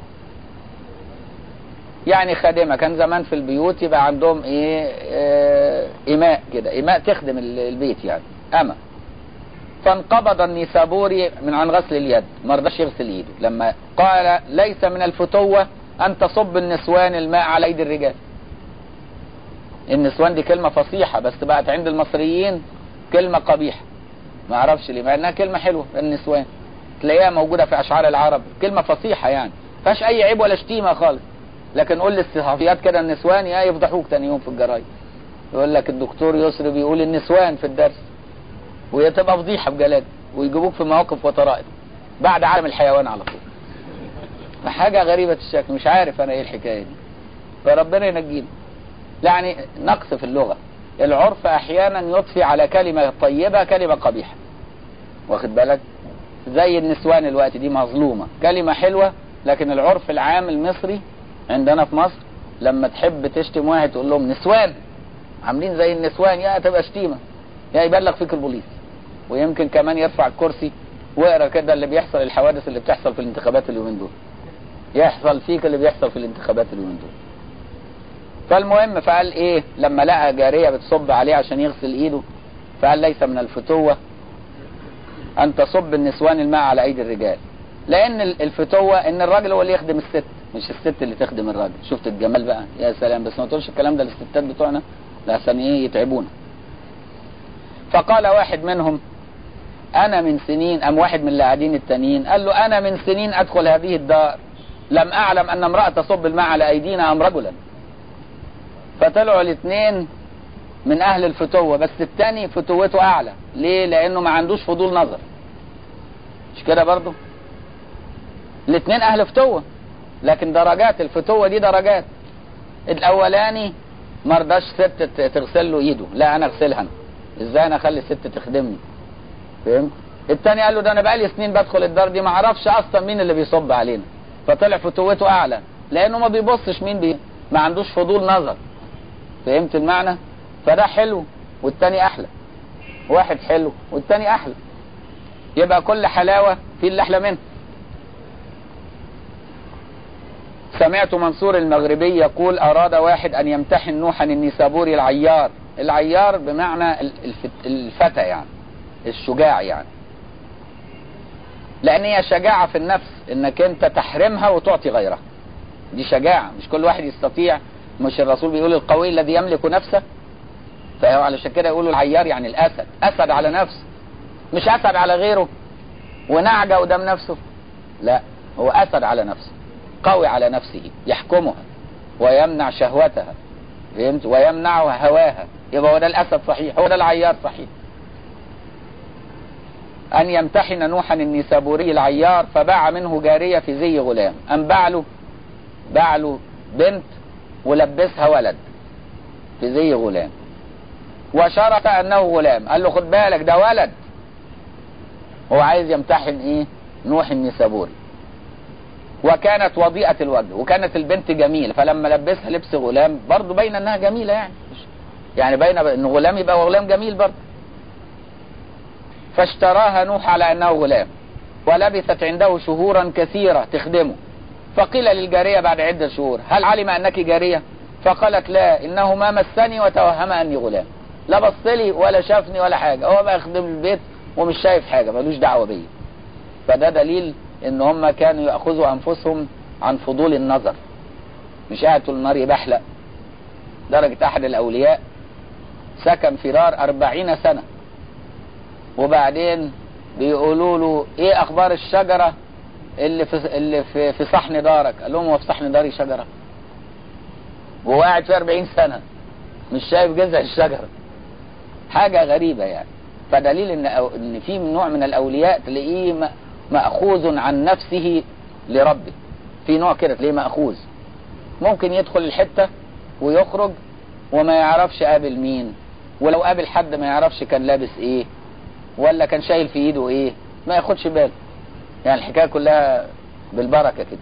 يعني خادمة كان زمان في البيوت يبقى عندهم ايه اه إماء كده إماء تخدم البيت يعني أما فانقبض النيسابوري من عن غسل اليد ما رضاش يغسل ايده لما قال ليس من الفتوة أن تصب النسوان الماء على أيدي الرجال النسوان دي كلمة فصيحة بس بقت عند المصريين كلمة قبيحة ما اعرفش ليه مع انها كلمة حلوة النسوان تلاقيها موجودة في أشعار العرب كلمة فصيحة يعني فيهاش أي عيب ولا شتيمة خالص لكن قول للصحفيات كده النسوان يا يفضحوك تاني يوم في الجرايد يقول لك الدكتور يسري بيقول النسوان في الدرس وهي تبقى فضيحه بجلاد ويجيبوك في مواقف وطرائف بعد عالم الحيوان على طول حاجه غريبه الشكل مش عارف انا ايه الحكايه دي فربنا ينجينا يعني نقص في اللغه العرف احيانا يضفي على كلمه طيبه كلمه قبيحه واخد بالك زي النسوان الوقت دي مظلومه كلمه حلوه لكن العرف العام المصري عندنا في مصر لما تحب تشتم واحد تقول لهم نسوان عاملين زي النسوان يا تبقى شتيمه يا يبلغ فيك البوليس ويمكن كمان يرفع الكرسي واقرا كده اللي بيحصل الحوادث اللي بتحصل في الانتخابات اليومين دول يحصل فيك اللي بيحصل في الانتخابات اليومين دول فالمهم فقال ايه لما لقى جاريه بتصب عليه عشان يغسل ايده فقال ليس من الفتوه ان تصب النسوان الماء على ايدي الرجال لان الفتوه ان الراجل هو اللي يخدم الست مش الست اللي تخدم الراجل شفت الجمال بقى يا سلام بس ما تقولش الكلام ده للستات بتوعنا لحسن ايه يتعبونا فقال واحد منهم انا من سنين ام واحد من اللي قاعدين التانيين قال له انا من سنين ادخل هذه الدار لم اعلم ان امرأة تصب الماء على ايدينا ام رجلا فطلعوا الاثنين من اهل الفتوة بس التاني فتوته اعلى ليه لانه ما عندوش فضول نظر مش كده برضه الاثنين اهل فتوة لكن درجات الفتوة دي درجات الاولاني ما رضاش ست تغسل له ايده لا انا اغسلها انا ازاي انا اخلي الست تخدمني فهمت التاني قال له ده انا بقالي سنين بدخل الدار دي ما اعرفش اصلا مين اللي بيصب علينا فطلع فتوته اعلى لانه ما بيبصش مين بي ما عندوش فضول نظر فهمت المعنى فده حلو والتاني احلى واحد حلو والتاني احلى يبقى كل حلاوه في اللي احلى منه سمعت منصور المغربي يقول أراد واحد أن يمتحن نوحا النيسابوري العيار العيار بمعنى الفتى يعني الشجاع يعني لأن هي شجاعة في النفس إنك أنت تحرمها وتعطي غيرها دي شجاعة مش كل واحد يستطيع مش الرسول بيقول القوي الذي يملك نفسه فهو علشان كده يقولوا العيار يعني الأسد أسد على نفسه مش أسد على غيره ونعجة قدام نفسه لا هو أسد على نفسه قوي على نفسه يحكمها ويمنع شهوتها فهمت ويمنعها هواها يبقى هو ده الاسد صحيح هو ده العيار صحيح ان يمتحن نوحا النيسابوري العيار فباع منه جارية في زي غلام ام باع له باع له بنت ولبسها ولد في زي غلام وشرط انه غلام قال له خد بالك ده ولد هو عايز يمتحن ايه نوح النيسابوري وكانت وضيئة الوجه وكانت البنت جميلة فلما لبسها لبس غلام برضه باين انها جميلة يعني يعني باين ان غلام يبقى غلام جميل برضه فاشتراها نوح على انه غلام ولبثت عنده شهورا كثيرة تخدمه فقيل للجارية بعد عدة شهور هل علم انك جارية فقالت لا انه ما مسني وتوهم اني غلام لا بص لي ولا شافني ولا حاجة هو بقى يخدم البيت ومش شايف حاجة ملوش دعوة بيا فده دليل ان هم كانوا يأخذوا انفسهم عن فضول النظر مش قاعد طول النهار يبحلق درجة احد الاولياء سكن فرار اربعين سنة وبعدين بيقولوا له ايه اخبار الشجرة اللي في اللي في, في صحن دارك قال لهم هو في صحن داري شجرة وهو قاعد في 40 سنة مش شايف جذع الشجرة حاجة غريبة يعني فدليل ان ان في نوع من الاولياء تلاقيه مأخوذ عن نفسه لربه في نوع كده تلاقيه مأخوذ ممكن يدخل الحتة ويخرج وما يعرفش قابل مين ولو قابل حد ما يعرفش كان لابس ايه ولا كان شايل في ايده ايه ما ياخدش باله يعني الحكاية كلها بالبركة كده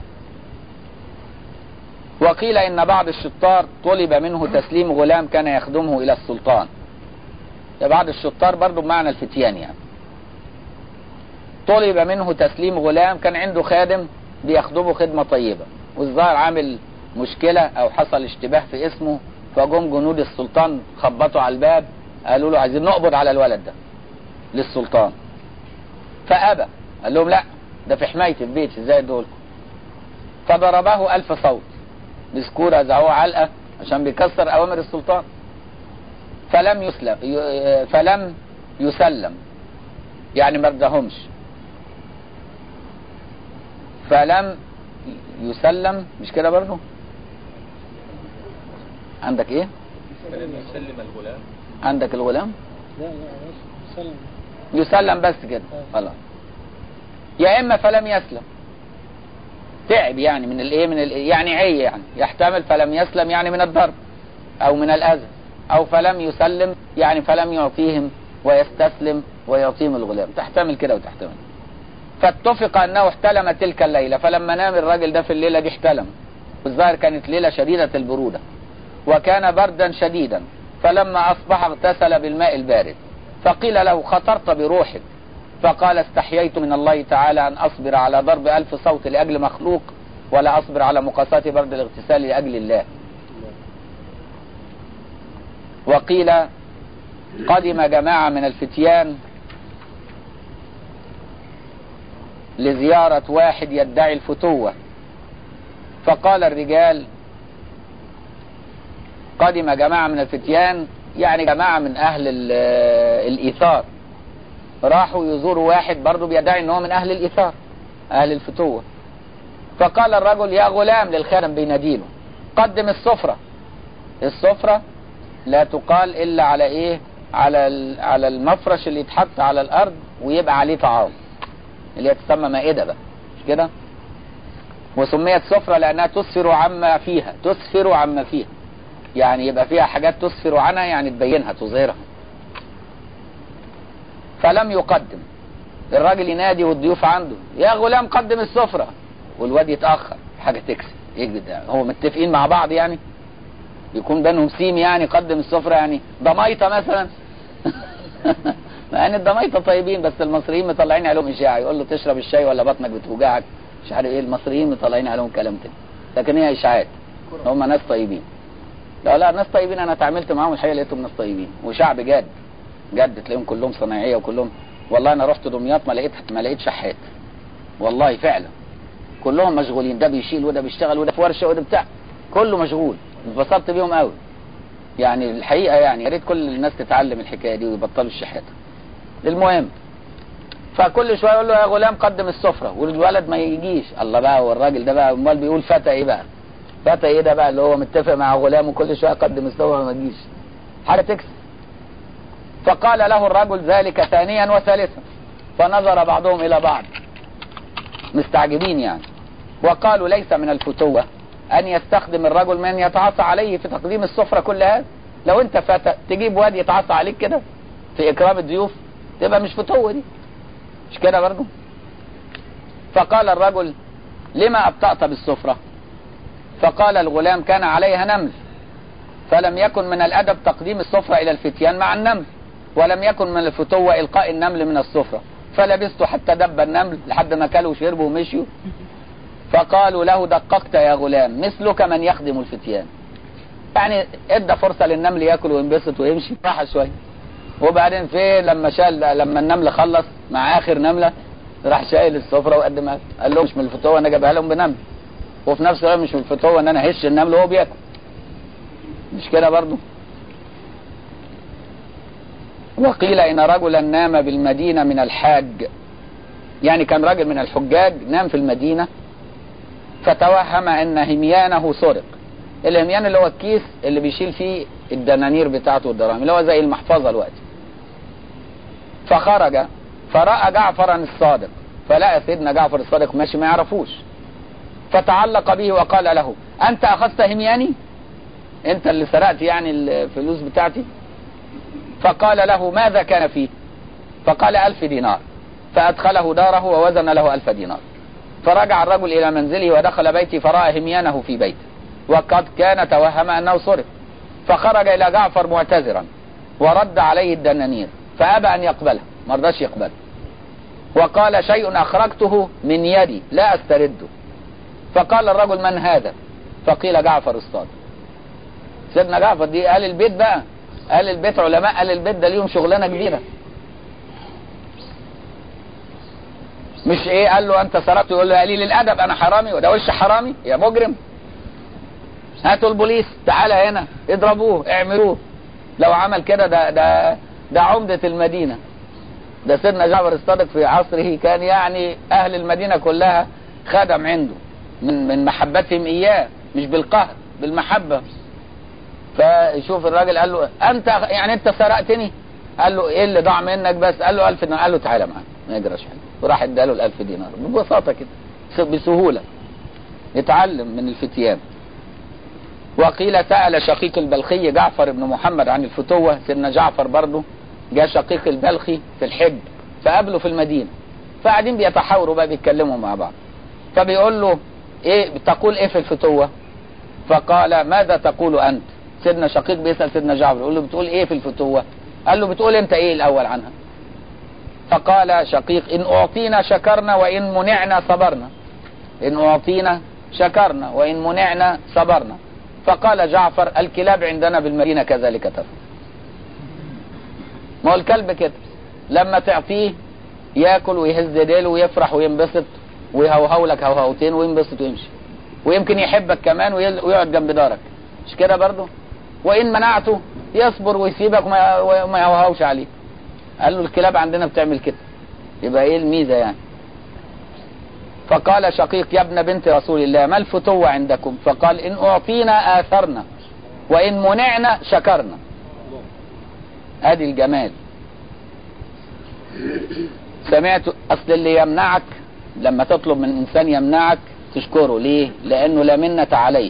وقيل ان بعض الشطار طلب منه تسليم غلام كان يخدمه الى السلطان ده بعض الشطار برضو بمعنى الفتيان يعني طلب منه تسليم غلام كان عنده خادم بيخدمه خدمة طيبة والظاهر عامل مشكلة او حصل اشتباه في اسمه فجم جنود السلطان خبطوا على الباب قالوا له عايزين نقبض على الولد ده للسلطان فأبى قال لهم لا ده في حمايتي في بيتي ازاي دول فضربه ألف صوت بسكورة زعوه علقة عشان بيكسر أوامر السلطان فلم يسلم فلم يسلم يعني ما ردهمش فلم يسلم مش كده برضه عندك ايه فلم يسلم الغلام عندك الغلام لا لا سلم يسلم بس كده خلاص يا اما فلم يسلم تعب يعني من الايه من ال يعني عي يعني يحتمل فلم يسلم يعني من الضرب او من الاذى او فلم يسلم يعني فلم يعطيهم ويستسلم ويعطيهم الغلام تحتمل كده وتحتمل فاتفق انه احتلم تلك الليله فلما نام الراجل ده في الليله دي احتلم والظاهر كانت ليله شديده البروده وكان بردا شديدا فلما اصبح اغتسل بالماء البارد فقيل له خطرت بروحك فقال استحييت من الله تعالى أن أصبر على ضرب ألف صوت لأجل مخلوق ولا أصبر على مقاسات برد الاغتسال لأجل الله وقيل قدم جماعة من الفتيان لزيارة واحد يدعي الفتوة فقال الرجال قدم جماعة من الفتيان يعني جماعة من أهل الإيثار راحوا يزوروا واحد برضه بيدعي ان هو من اهل الايثار اهل الفتوة فقال الرجل يا غلام للخادم بيناديله قدم السفرة السفرة لا تقال الا على ايه على على المفرش اللي يتحط على الارض ويبقى عليه طعام اللي هي تسمى مائدة بقى مش كده وسميت سفرة لانها تسفر عما فيها تسفر عما فيها يعني يبقى فيها حاجات تسفر عنها يعني تبينها تظهرها فلم يقدم الراجل ينادي والضيوف عنده يا غلام قدم السفرة والواد يتأخر حاجة تكسب يجد هو متفقين مع بعض يعني يكون بينهم سيم يعني قدم السفرة يعني ضميطة مثلا يعني الضميطة طيبين بس المصريين مطلعين عليهم إشاعة يقول له تشرب الشاي ولا بطنك بتوجعك مش عارف ايه المصريين مطلعين عليهم كلام تاني لكن هي إشاعات هم ناس طيبين لا لا ناس طيبين انا اتعاملت معاهم الحقيقة لقيتهم ناس طيبين وشعب جاد جد تلاقيهم كلهم صناعيه وكلهم والله انا رحت دمياط ما لقيت ما لقيت شحات والله فعلا كلهم مشغولين ده بيشيل وده بيشتغل وده في ورشه وده بتاع كله مشغول اتبسطت بيهم قوي يعني الحقيقه يعني يا ريت كل الناس تتعلم الحكايه دي ويبطلوا الشحاته المهم فكل شويه يقول له يا غلام قدم السفره والولد ما يجيش الله بقى والراجل ده بقى امال بيقول فتى ايه بقى فتى ايه ده بقى اللي هو متفق مع غلامه كل شويه قدم السفره ما تجيش حاجه تكسب فقال له الرجل ذلك ثانيا وثالثا فنظر بعضهم الى بعض مستعجبين يعني وقالوا ليس من الفتوة ان يستخدم الرجل من يتعصى عليه في تقديم السفرة كل هذا لو انت فتى تجيب واد يتعصى عليك كده في اكرام الضيوف تبقى مش فتوة دي مش كده برضه فقال الرجل لما أبطأت بالسفرة فقال الغلام كان عليها نمل فلم يكن من الأدب تقديم السفرة إلى الفتيان مع النمل ولم يكن من الفتوة إلقاء النمل من السفرة فلبست حتى دب النمل لحد ما كلوا وشربوا ومشيوا فقالوا له دققت يا غلام مثلك من يخدم الفتيان يعني ادى فرصة للنمل ياكل وينبسط ويمشي راح شوية وبعدين فين لما شال لما النمل خلص مع اخر نملة راح شايل السفرة وقدمها قال له مش من الفتوة انا جايبها لهم بنمل وفي نفس الوقت مش من الفتوة ان انا هش النمل وهو بياكل مش كده برضو وقيل ان رجلا نام بالمدينة من الحاج يعني كان راجل من الحجاج نام في المدينة فتوهم ان هميانه سرق الهميان اللي هو الكيس اللي بيشيل فيه الدنانير بتاعته والدراهم اللي هو زي المحفظة الوقت فخرج فرأى جعفرا الصادق فلقى سيدنا جعفر الصادق ماشي ما يعرفوش فتعلق به وقال له انت اخذت همياني انت اللي سرقت يعني الفلوس بتاعتي فقال له ماذا كان فيه فقال ألف دينار فأدخله داره ووزن له ألف دينار فرجع الرجل إلى منزله ودخل بيتي فرأى هميانه في بيته وقد كان توهم أنه صرف فخرج إلى جعفر معتذرا ورد عليه الدنانير فأبى أن يقبلها ما رضاش يقبل وقال شيء أخرجته من يدي لا أسترده فقال الرجل من هذا فقيل جعفر الصادق سيدنا جعفر دي قال البيت بقى قال البيت علماء قال البيت ده ليهم شغلانه كبيره مش ايه قال له انت سرقت يقول له قليل الادب انا حرامي وده وش حرامي يا مجرم هاتوا البوليس تعالى هنا اضربوه اعملوه لو عمل كده ده ده ده عمدة المدينة ده سيدنا جعفر الصادق في عصره كان يعني اهل المدينة كلها خدم عنده من من محبتهم اياه مش بالقهر بالمحبة فشوف الراجل قال له انت يعني انت سرقتني قال له ايه اللي ضاع منك بس قال له 1000 دينار قال له تعالى معايا ما يجراش حاجه وراح اداله ال1000 دينار ببساطه كده بسهوله يتعلم من الفتيان وقيل سأل شقيق البلخي جعفر بن محمد عن الفتوة سيدنا جعفر برضه جاء شقيق البلخي في الحج فقابله في المدينة فقاعدين بيتحاوروا بقى بيتكلموا مع بعض فبيقول له ايه تقول ايه في الفتوة فقال ماذا تقول انت سيدنا شقيق بيسأل سيدنا جعفر يقول له بتقول ايه في الفتوة قال له بتقول انت ايه الاول عنها فقال شقيق ان اعطينا شكرنا وان منعنا صبرنا ان اعطينا شكرنا وان منعنا صبرنا فقال جعفر الكلاب عندنا بالمدينة كذلك تفعل ما هو الكلب كده لما تعطيه ياكل ويهز ديله ويفرح وينبسط ويهوهو لك هوهوتين وينبسط ويمشي ويمكن يحبك كمان ويقعد جنب دارك مش كده برضه وان منعته يصبر ويسيبك وما يهوهوش عليك قال له الكلاب عندنا بتعمل كده يبقى ايه الميزة يعني فقال شقيق يا ابن بنت رسول الله ما الفتوة عندكم فقال ان اعطينا اثرنا وان منعنا شكرنا ادي الجمال سمعت اصل اللي يمنعك لما تطلب من انسان يمنعك تشكره ليه لانه لا منة عليه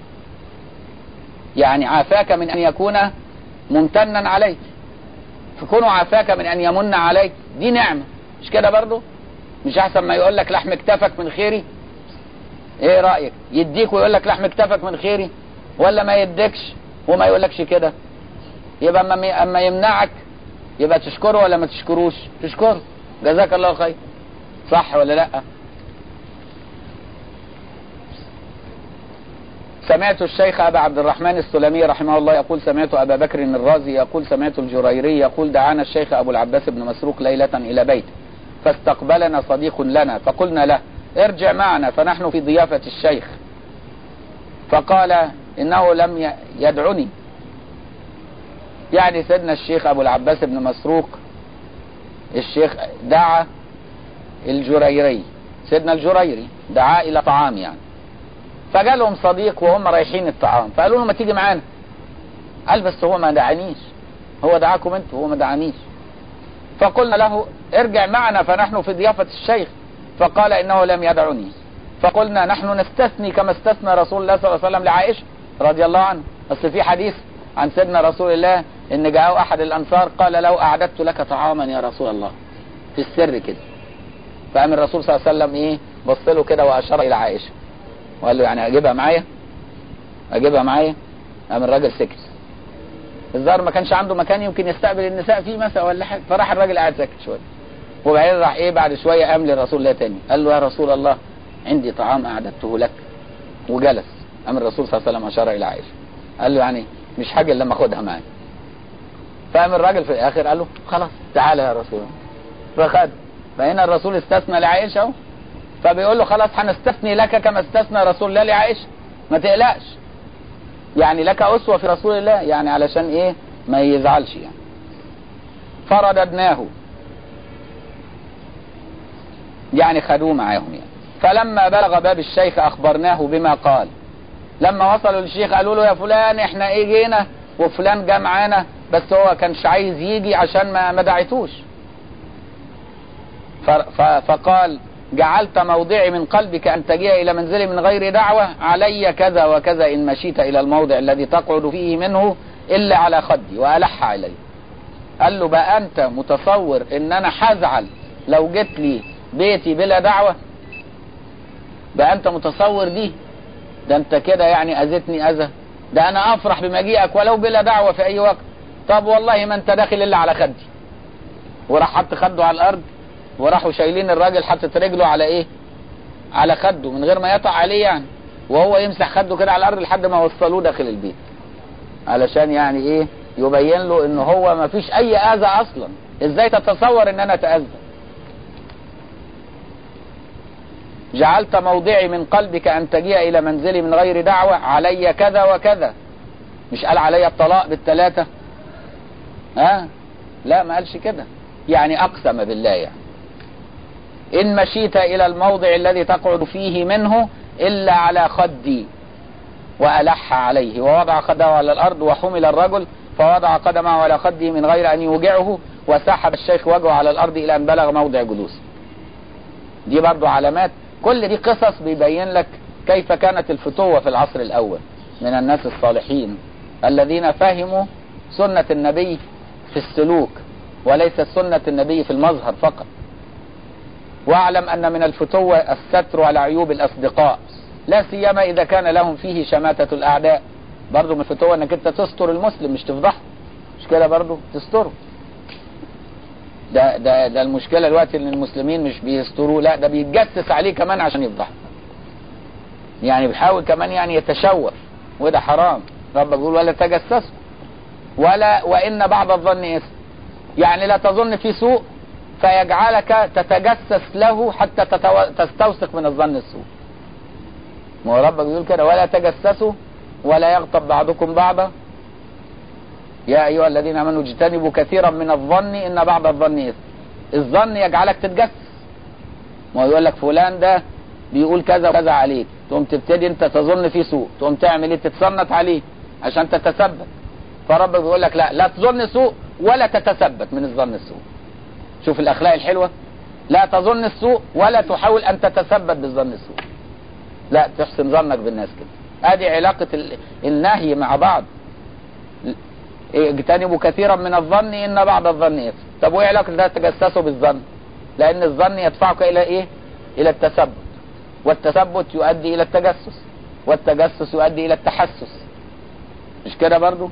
يعني عافاك من ان يكون ممتنا عليك فكونه عافاك من ان يمن عليك دي نعمة مش كده برضو مش احسن ما يقول لك لحم اكتفك من خيري ايه رأيك يديك ويقول لك لحم اكتفك من خيري ولا ما يديكش وما يقولكش كده يبقى اما اما يمنعك يبقى تشكره ولا ما تشكروش تشكره جزاك الله خير صح ولا لا سمعت الشيخ أبا عبد الرحمن السلمي رحمه الله يقول سمعت أبا بكر الرازي يقول سمعت الجريري يقول دعانا الشيخ أبو العباس بن مسروق ليلة إلى بيته فاستقبلنا صديق لنا فقلنا له ارجع معنا فنحن في ضيافة الشيخ فقال إنه لم يدعني يعني سيدنا الشيخ أبو العباس بن مسروق الشيخ دعا الجريري سيدنا الجريري دعا إلى طعام يعني فجالهم صديق وهم رايحين الطعام فقالوا له ما تيجي معانا قال بس هو ما دعانيش هو دعاكم انتوا هو ما دعانيش فقلنا له ارجع معنا فنحن في ضيافة الشيخ فقال انه لم يدعني فقلنا نحن نستثني كما استثنى رسول الله صلى الله عليه وسلم لعائشة رضي الله عنه بس في حديث عن سيدنا رسول الله ان جاءه احد الانصار قال لو اعددت لك طعاما يا رسول الله في السر كده فقام الرسول صلى الله عليه وسلم ايه بص له كده واشار الى عائشه وقال له يعني اجيبها معايا اجيبها معايا قام الراجل سكت الظاهر ما كانش عنده مكان يمكن يستقبل النساء فيه مثلا ولا حاجه فراح الراجل قاعد ساكت شويه وبعدين راح ايه بعد شويه قام لرسول الله تاني قال له يا رسول الله عندي طعام اعددته لك وجلس قام الرسول صلى الله عليه وسلم اشار الى عائشه قال له يعني مش حاجه الا لما اخدها معايا فقام الراجل في الاخر قال له خلاص تعالى يا رسول الله فخد فهنا الرسول استثنى لعائشه اهو فبيقول له خلاص هنستثني لك كما استثنى رسول الله لعائشه ما تقلقش يعني لك اسوه في رسول الله يعني علشان ايه ما يزعلش يعني فرددناه يعني خدوه معاهم يعني فلما بلغ باب الشيخ اخبرناه بما قال لما وصلوا للشيخ قالوا له يا فلان احنا ايه جينا وفلان جه معانا بس هو كانش عايز يجي عشان ما ما دعيتوش ف- ف- فقال جعلت موضعي من قلبك ان تجيء الى منزلي من غير دعوه علي كذا وكذا ان مشيت الى الموضع الذي تقعد فيه منه الا على خدي والح علي قال له بقى انت متصور ان انا هزعل لو جيت لي بيتي بلا دعوه بقى انت متصور دي ده انت كده يعني اذيتني اذى ده انا افرح بمجيئك ولو بلا دعوه في اي وقت طب والله ما انت داخل الا على خدي وراح حط خده على الارض وراحوا شايلين الراجل حاطط رجله على ايه على خده من غير ما يقطع عليه يعني وهو يمسح خده كده على الارض لحد ما وصلوه داخل البيت علشان يعني ايه يبين له ان هو ما فيش اي اذى اصلا ازاي تتصور ان انا اتاذى جعلت موضعي من قلبك ان تجيء الى منزلي من غير دعوه علي كذا وكذا مش قال علي الطلاق بالثلاثه ها لا ما قالش كده يعني اقسم بالله يعني ان مشيت الى الموضع الذي تقعد فيه منه الا على خدي والح عليه ووضع خده على الارض وحمل الرجل فوضع قدمه على خده من غير ان يوجعه وسحب الشيخ وجهه على الارض الى ان بلغ موضع جلوسه دي برضو علامات كل دي قصص بيبين لك كيف كانت الفتوة في العصر الأول من الناس الصالحين الذين فهموا سنة النبي في السلوك وليس سنة النبي في المظهر فقط واعلم أن من الفتوة الستر على عيوب الأصدقاء لا سيما إذا كان لهم فيه شماتة الأعداء برضو من الفتوة أنك أنت تستر المسلم مش تفضحه مش كده برضو تستره ده ده ده المشكله دلوقتي ان المسلمين مش بيستروه لا ده بيتجسس عليه كمان عشان يفضحه يعني بيحاول كمان يعني يتشوف وده حرام ربك بيقول ولا تجسسوا ولا وان بعض الظن اثم يعني لا تظن في سوء فيجعلك تتجسس له حتى تتو... تستوثق من الظن السوء ما هو ربك بيقول كده ولا تجسسوا ولا يغتب بعضكم بعضا يا أيها الذين آمنوا اجتنبوا كثيرا من الظن إن بعض الظن إثم الظن يجعلك تتجسس ما هو يقول لك فلان ده بيقول كذا وكذا عليك تقوم تبتدي انت تظن فيه سوء تقوم تعمل ايه تتصنت عليه عشان تتثبت فربك بيقول لك لا لا تظن سوء ولا تتثبت من الظن السوء شوف الاخلاق الحلوه لا تظن السوء ولا تحاول ان تتثبت بالظن السوء لا تحسن ظنك بالناس كده ادي علاقه ال- النهي مع بعض اجتنبوا كثيرا من الظن ان بعض الظن اثم طب وايه علاقه ده تجسسوا بالظن لان الظن يدفعك الى ايه الى التثبت والتثبت يؤدي الى التجسس والتجسس يؤدي الى التحسس مش كده برضو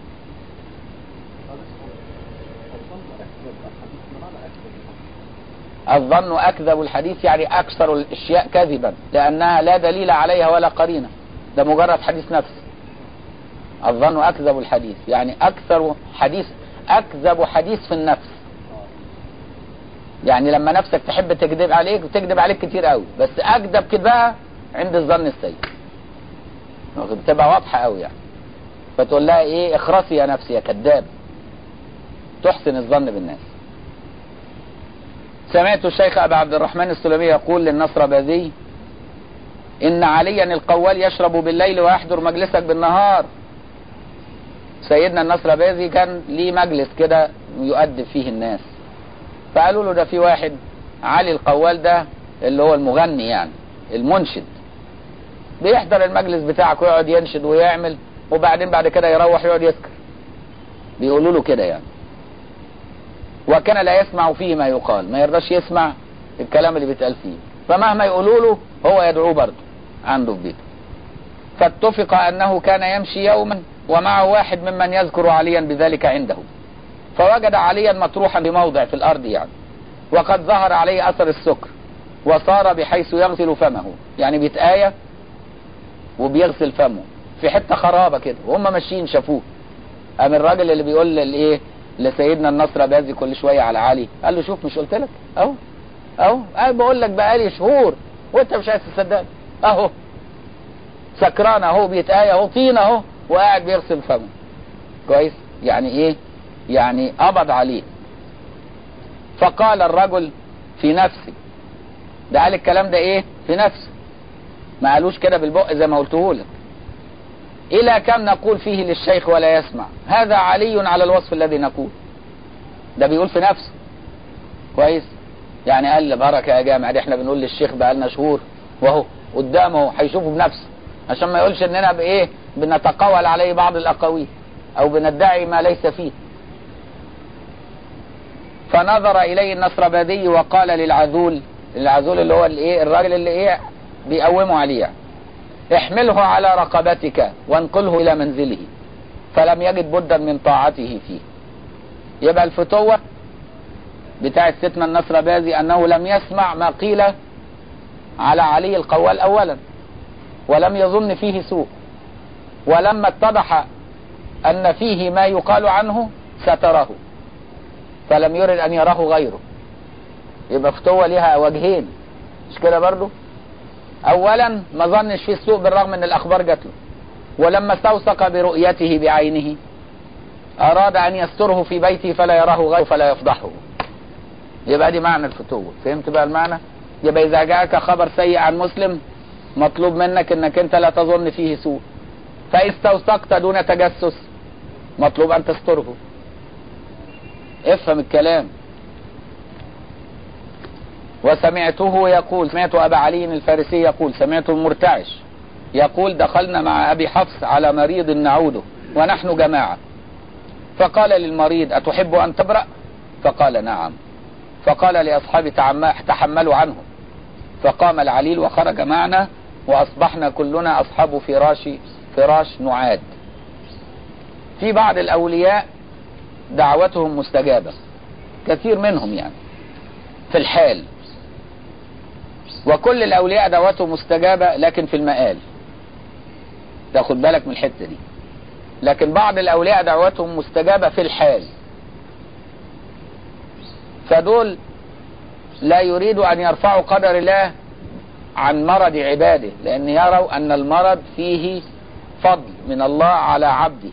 الظن اكذب الحديث يعني اكثر الاشياء كذبا لانها لا دليل عليها ولا قرينه ده مجرد حديث نفس الظن اكذب الحديث يعني اكثر حديث اكذب حديث في النفس يعني لما نفسك تحب تكذب عليك وتكذب عليك كتير قوي بس اكذب كذبها عند الظن السيء بتبقى واضحه قوي يعني فتقول لها ايه اخرسي يا نفسي يا كذاب تحسن الظن بالناس سمعت الشيخ ابا عبد الرحمن السلمي يقول للنصر باذي ان عليا القوال يشرب بالليل ويحضر مجلسك بالنهار سيدنا النصر باذي كان ليه مجلس كده يؤدب فيه الناس فقالوا له ده في واحد علي القوال ده اللي هو المغني يعني المنشد بيحضر المجلس بتاعك ويقعد ينشد ويعمل وبعدين بعد كده يروح يقعد يسكر بيقولوا له كده يعني وكان لا يسمع فيه ما يقال ما يرضاش يسمع الكلام اللي بيتقال فيه فمهما يقولوا له هو يدعوه برضه عنده في بيته فاتفق انه كان يمشي يوما ومعه واحد ممن يذكر عليا بذلك عنده فوجد عليا مطروحا بموضع في الارض يعني وقد ظهر عليه اثر السكر وصار بحيث يغسل فمه يعني بيتآية وبيغسل فمه في حتة خرابة كده وهم ماشيين شافوه قام الراجل اللي بيقول للايه لسيدنا النصر بازي كل شوية على علي قال له شوف مش قلت لك اهو اهو انا بقول لك بقالي شهور وانت مش عايز تصدقني اهو سكران اهو بيتآية اهو طين اهو وقاعد بيغسل فمه كويس يعني ايه يعني قبض عليه فقال الرجل في نفسه ده قال الكلام ده ايه في نفسه ما قالوش كده بالبق زي ما قلته لك الى كم نقول فيه للشيخ ولا يسمع هذا علي على الوصف الذي نقول ده بيقول في نفسه كويس يعني قال لي بركه يا جامع دي احنا بنقول للشيخ بقالنا شهور وهو قدامه هيشوفه بنفسه عشان ما يقولش اننا بايه بنتقول عليه بعض الاقاويل او بندعي ما ليس فيه فنظر اليه النصربادي وقال للعذول العذول اللي هو الايه الراجل اللي ايه بيقوموا عليه يعني. احمله على رقبتك وانقله الى منزله فلم يجد بدا من طاعته فيه يبقى الفتوة بتاع ستنا النصر بازي انه لم يسمع ما قيل على علي القوال اولا ولم يظن فيه سوء ولما اتضح ان فيه ما يقال عنه ستره فلم يرد ان يراه غيره يبقى فتوة لها وجهين مش كده برضو اولا ما ظنش فيه السوء بالرغم ان الاخبار جات له ولما استوثق برؤيته بعينه اراد ان يستره في بيته فلا يراه غيره فلا يفضحه يبقى دي معنى الفتوة فهمت بقى المعنى يبقى اذا جاءك خبر سيء عن مسلم مطلوب منك انك انت لا تظن فيه سوء فاستوثقت دون تجسس مطلوب ان تستره افهم الكلام وسمعته يقول سمعت أبا علي الفارسي يقول سمعت المرتعش يقول دخلنا مع أبي حفص على مريض نعوده ونحن جماعة فقال للمريض أتحب أن تبرأ فقال نعم فقال لأصحابي تحملوا عنه فقام العليل وخرج معنا وأصبحنا كلنا أصحاب فراش فراش نعاد في بعض الأولياء دعوتهم مستجابة كثير منهم يعني في الحال وكل الأولياء دعوتهم مستجابة لكن في المآل تاخد بالك من الحتة دي لكن بعض الأولياء دعوتهم مستجابة في الحال فدول لا يريدوا أن يرفعوا قدر الله عن مرض عباده لأن يروا أن المرض فيه فضل من الله على عبده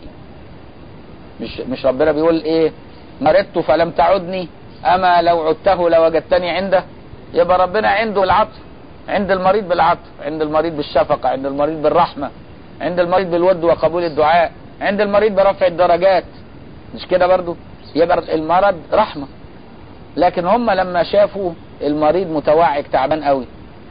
مش مش ربنا بيقول ايه مرضت فلم تعدني اما لو عدته لوجدتني عنده يبقى ربنا عنده العطف عند المريض بالعطف عند المريض بالشفقة عند المريض بالرحمة عند المريض بالود وقبول الدعاء عند المريض برفع الدرجات مش كده برضو يبقى المرض رحمة لكن هم لما شافوا المريض متوعك تعبان قوي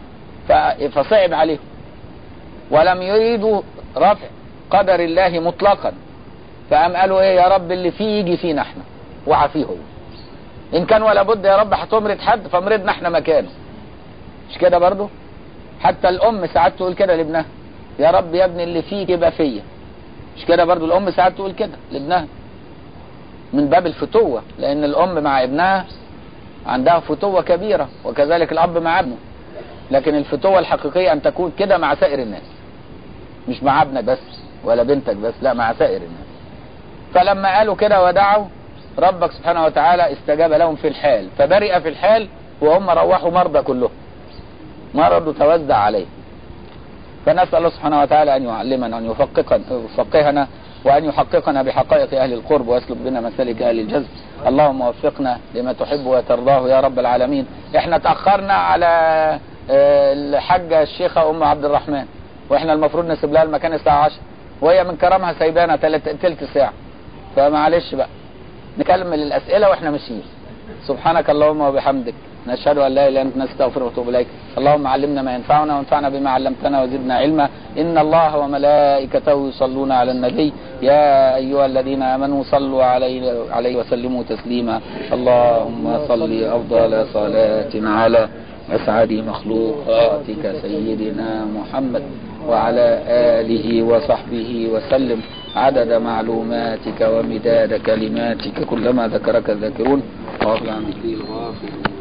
فصعب عليهم ولم يريدوا رفع قدر الله مطلقا فقام قالوا ايه يا رب اللي فيه يجي فينا احنا وعافيه هو ان كان ولا بد يا رب هتمرض حد فمرضنا احنا مكانه مش كده برضو حتى الام ساعات تقول كده لابنها يا رب يا ابني اللي فيك يبقى فيا مش كده برضو الام ساعات تقول كده لابنها من باب الفتوة لان الام مع ابنها عندها فتوة كبيرة وكذلك الاب مع ابنه لكن الفتوة الحقيقية ان تكون كده مع سائر الناس مش مع ابنك بس ولا بنتك بس لا مع سائر الناس فلما قالوا كده ودعوا ربك سبحانه وتعالى استجاب لهم في الحال فبرئ في الحال وهم روحوا مرضى كلهم مرض توزع عليه فنسأل الله سبحانه وتعالى أن يعلمنا أن يفققنا, يفقهنا وأن يحققنا بحقائق أهل القرب ويسلك بنا مسالك أهل الجزم اللهم وفقنا لما تحب وترضاه يا رب العالمين احنا تأخرنا على الحاجة الشيخة أم عبد الرحمن واحنا المفروض نسيب لها المكان الساعة 10 وهي من كرمها سايبانا تلت ساعة فمعلش بقى نكمل الأسئلة واحنا ماشيين سبحانك اللهم وبحمدك نشهد أن لا إله إلا أنت نستغفرك ونتوب إليك اللهم علمنا ما ينفعنا وانفعنا بما علمتنا وزدنا علما إن الله وملائكته يصلون على النبي يا أيها الذين آمنوا صلوا عليه, عليه وسلموا تسليما اللهم صل أفضل صلاة على أسعد مخلوقاتك سيدنا محمد وعلى آله وصحبه وسلم عدد معلوماتك ومداد كلماتك كلما ذكرك الذاكرون وغفل عن ذكره الغافلون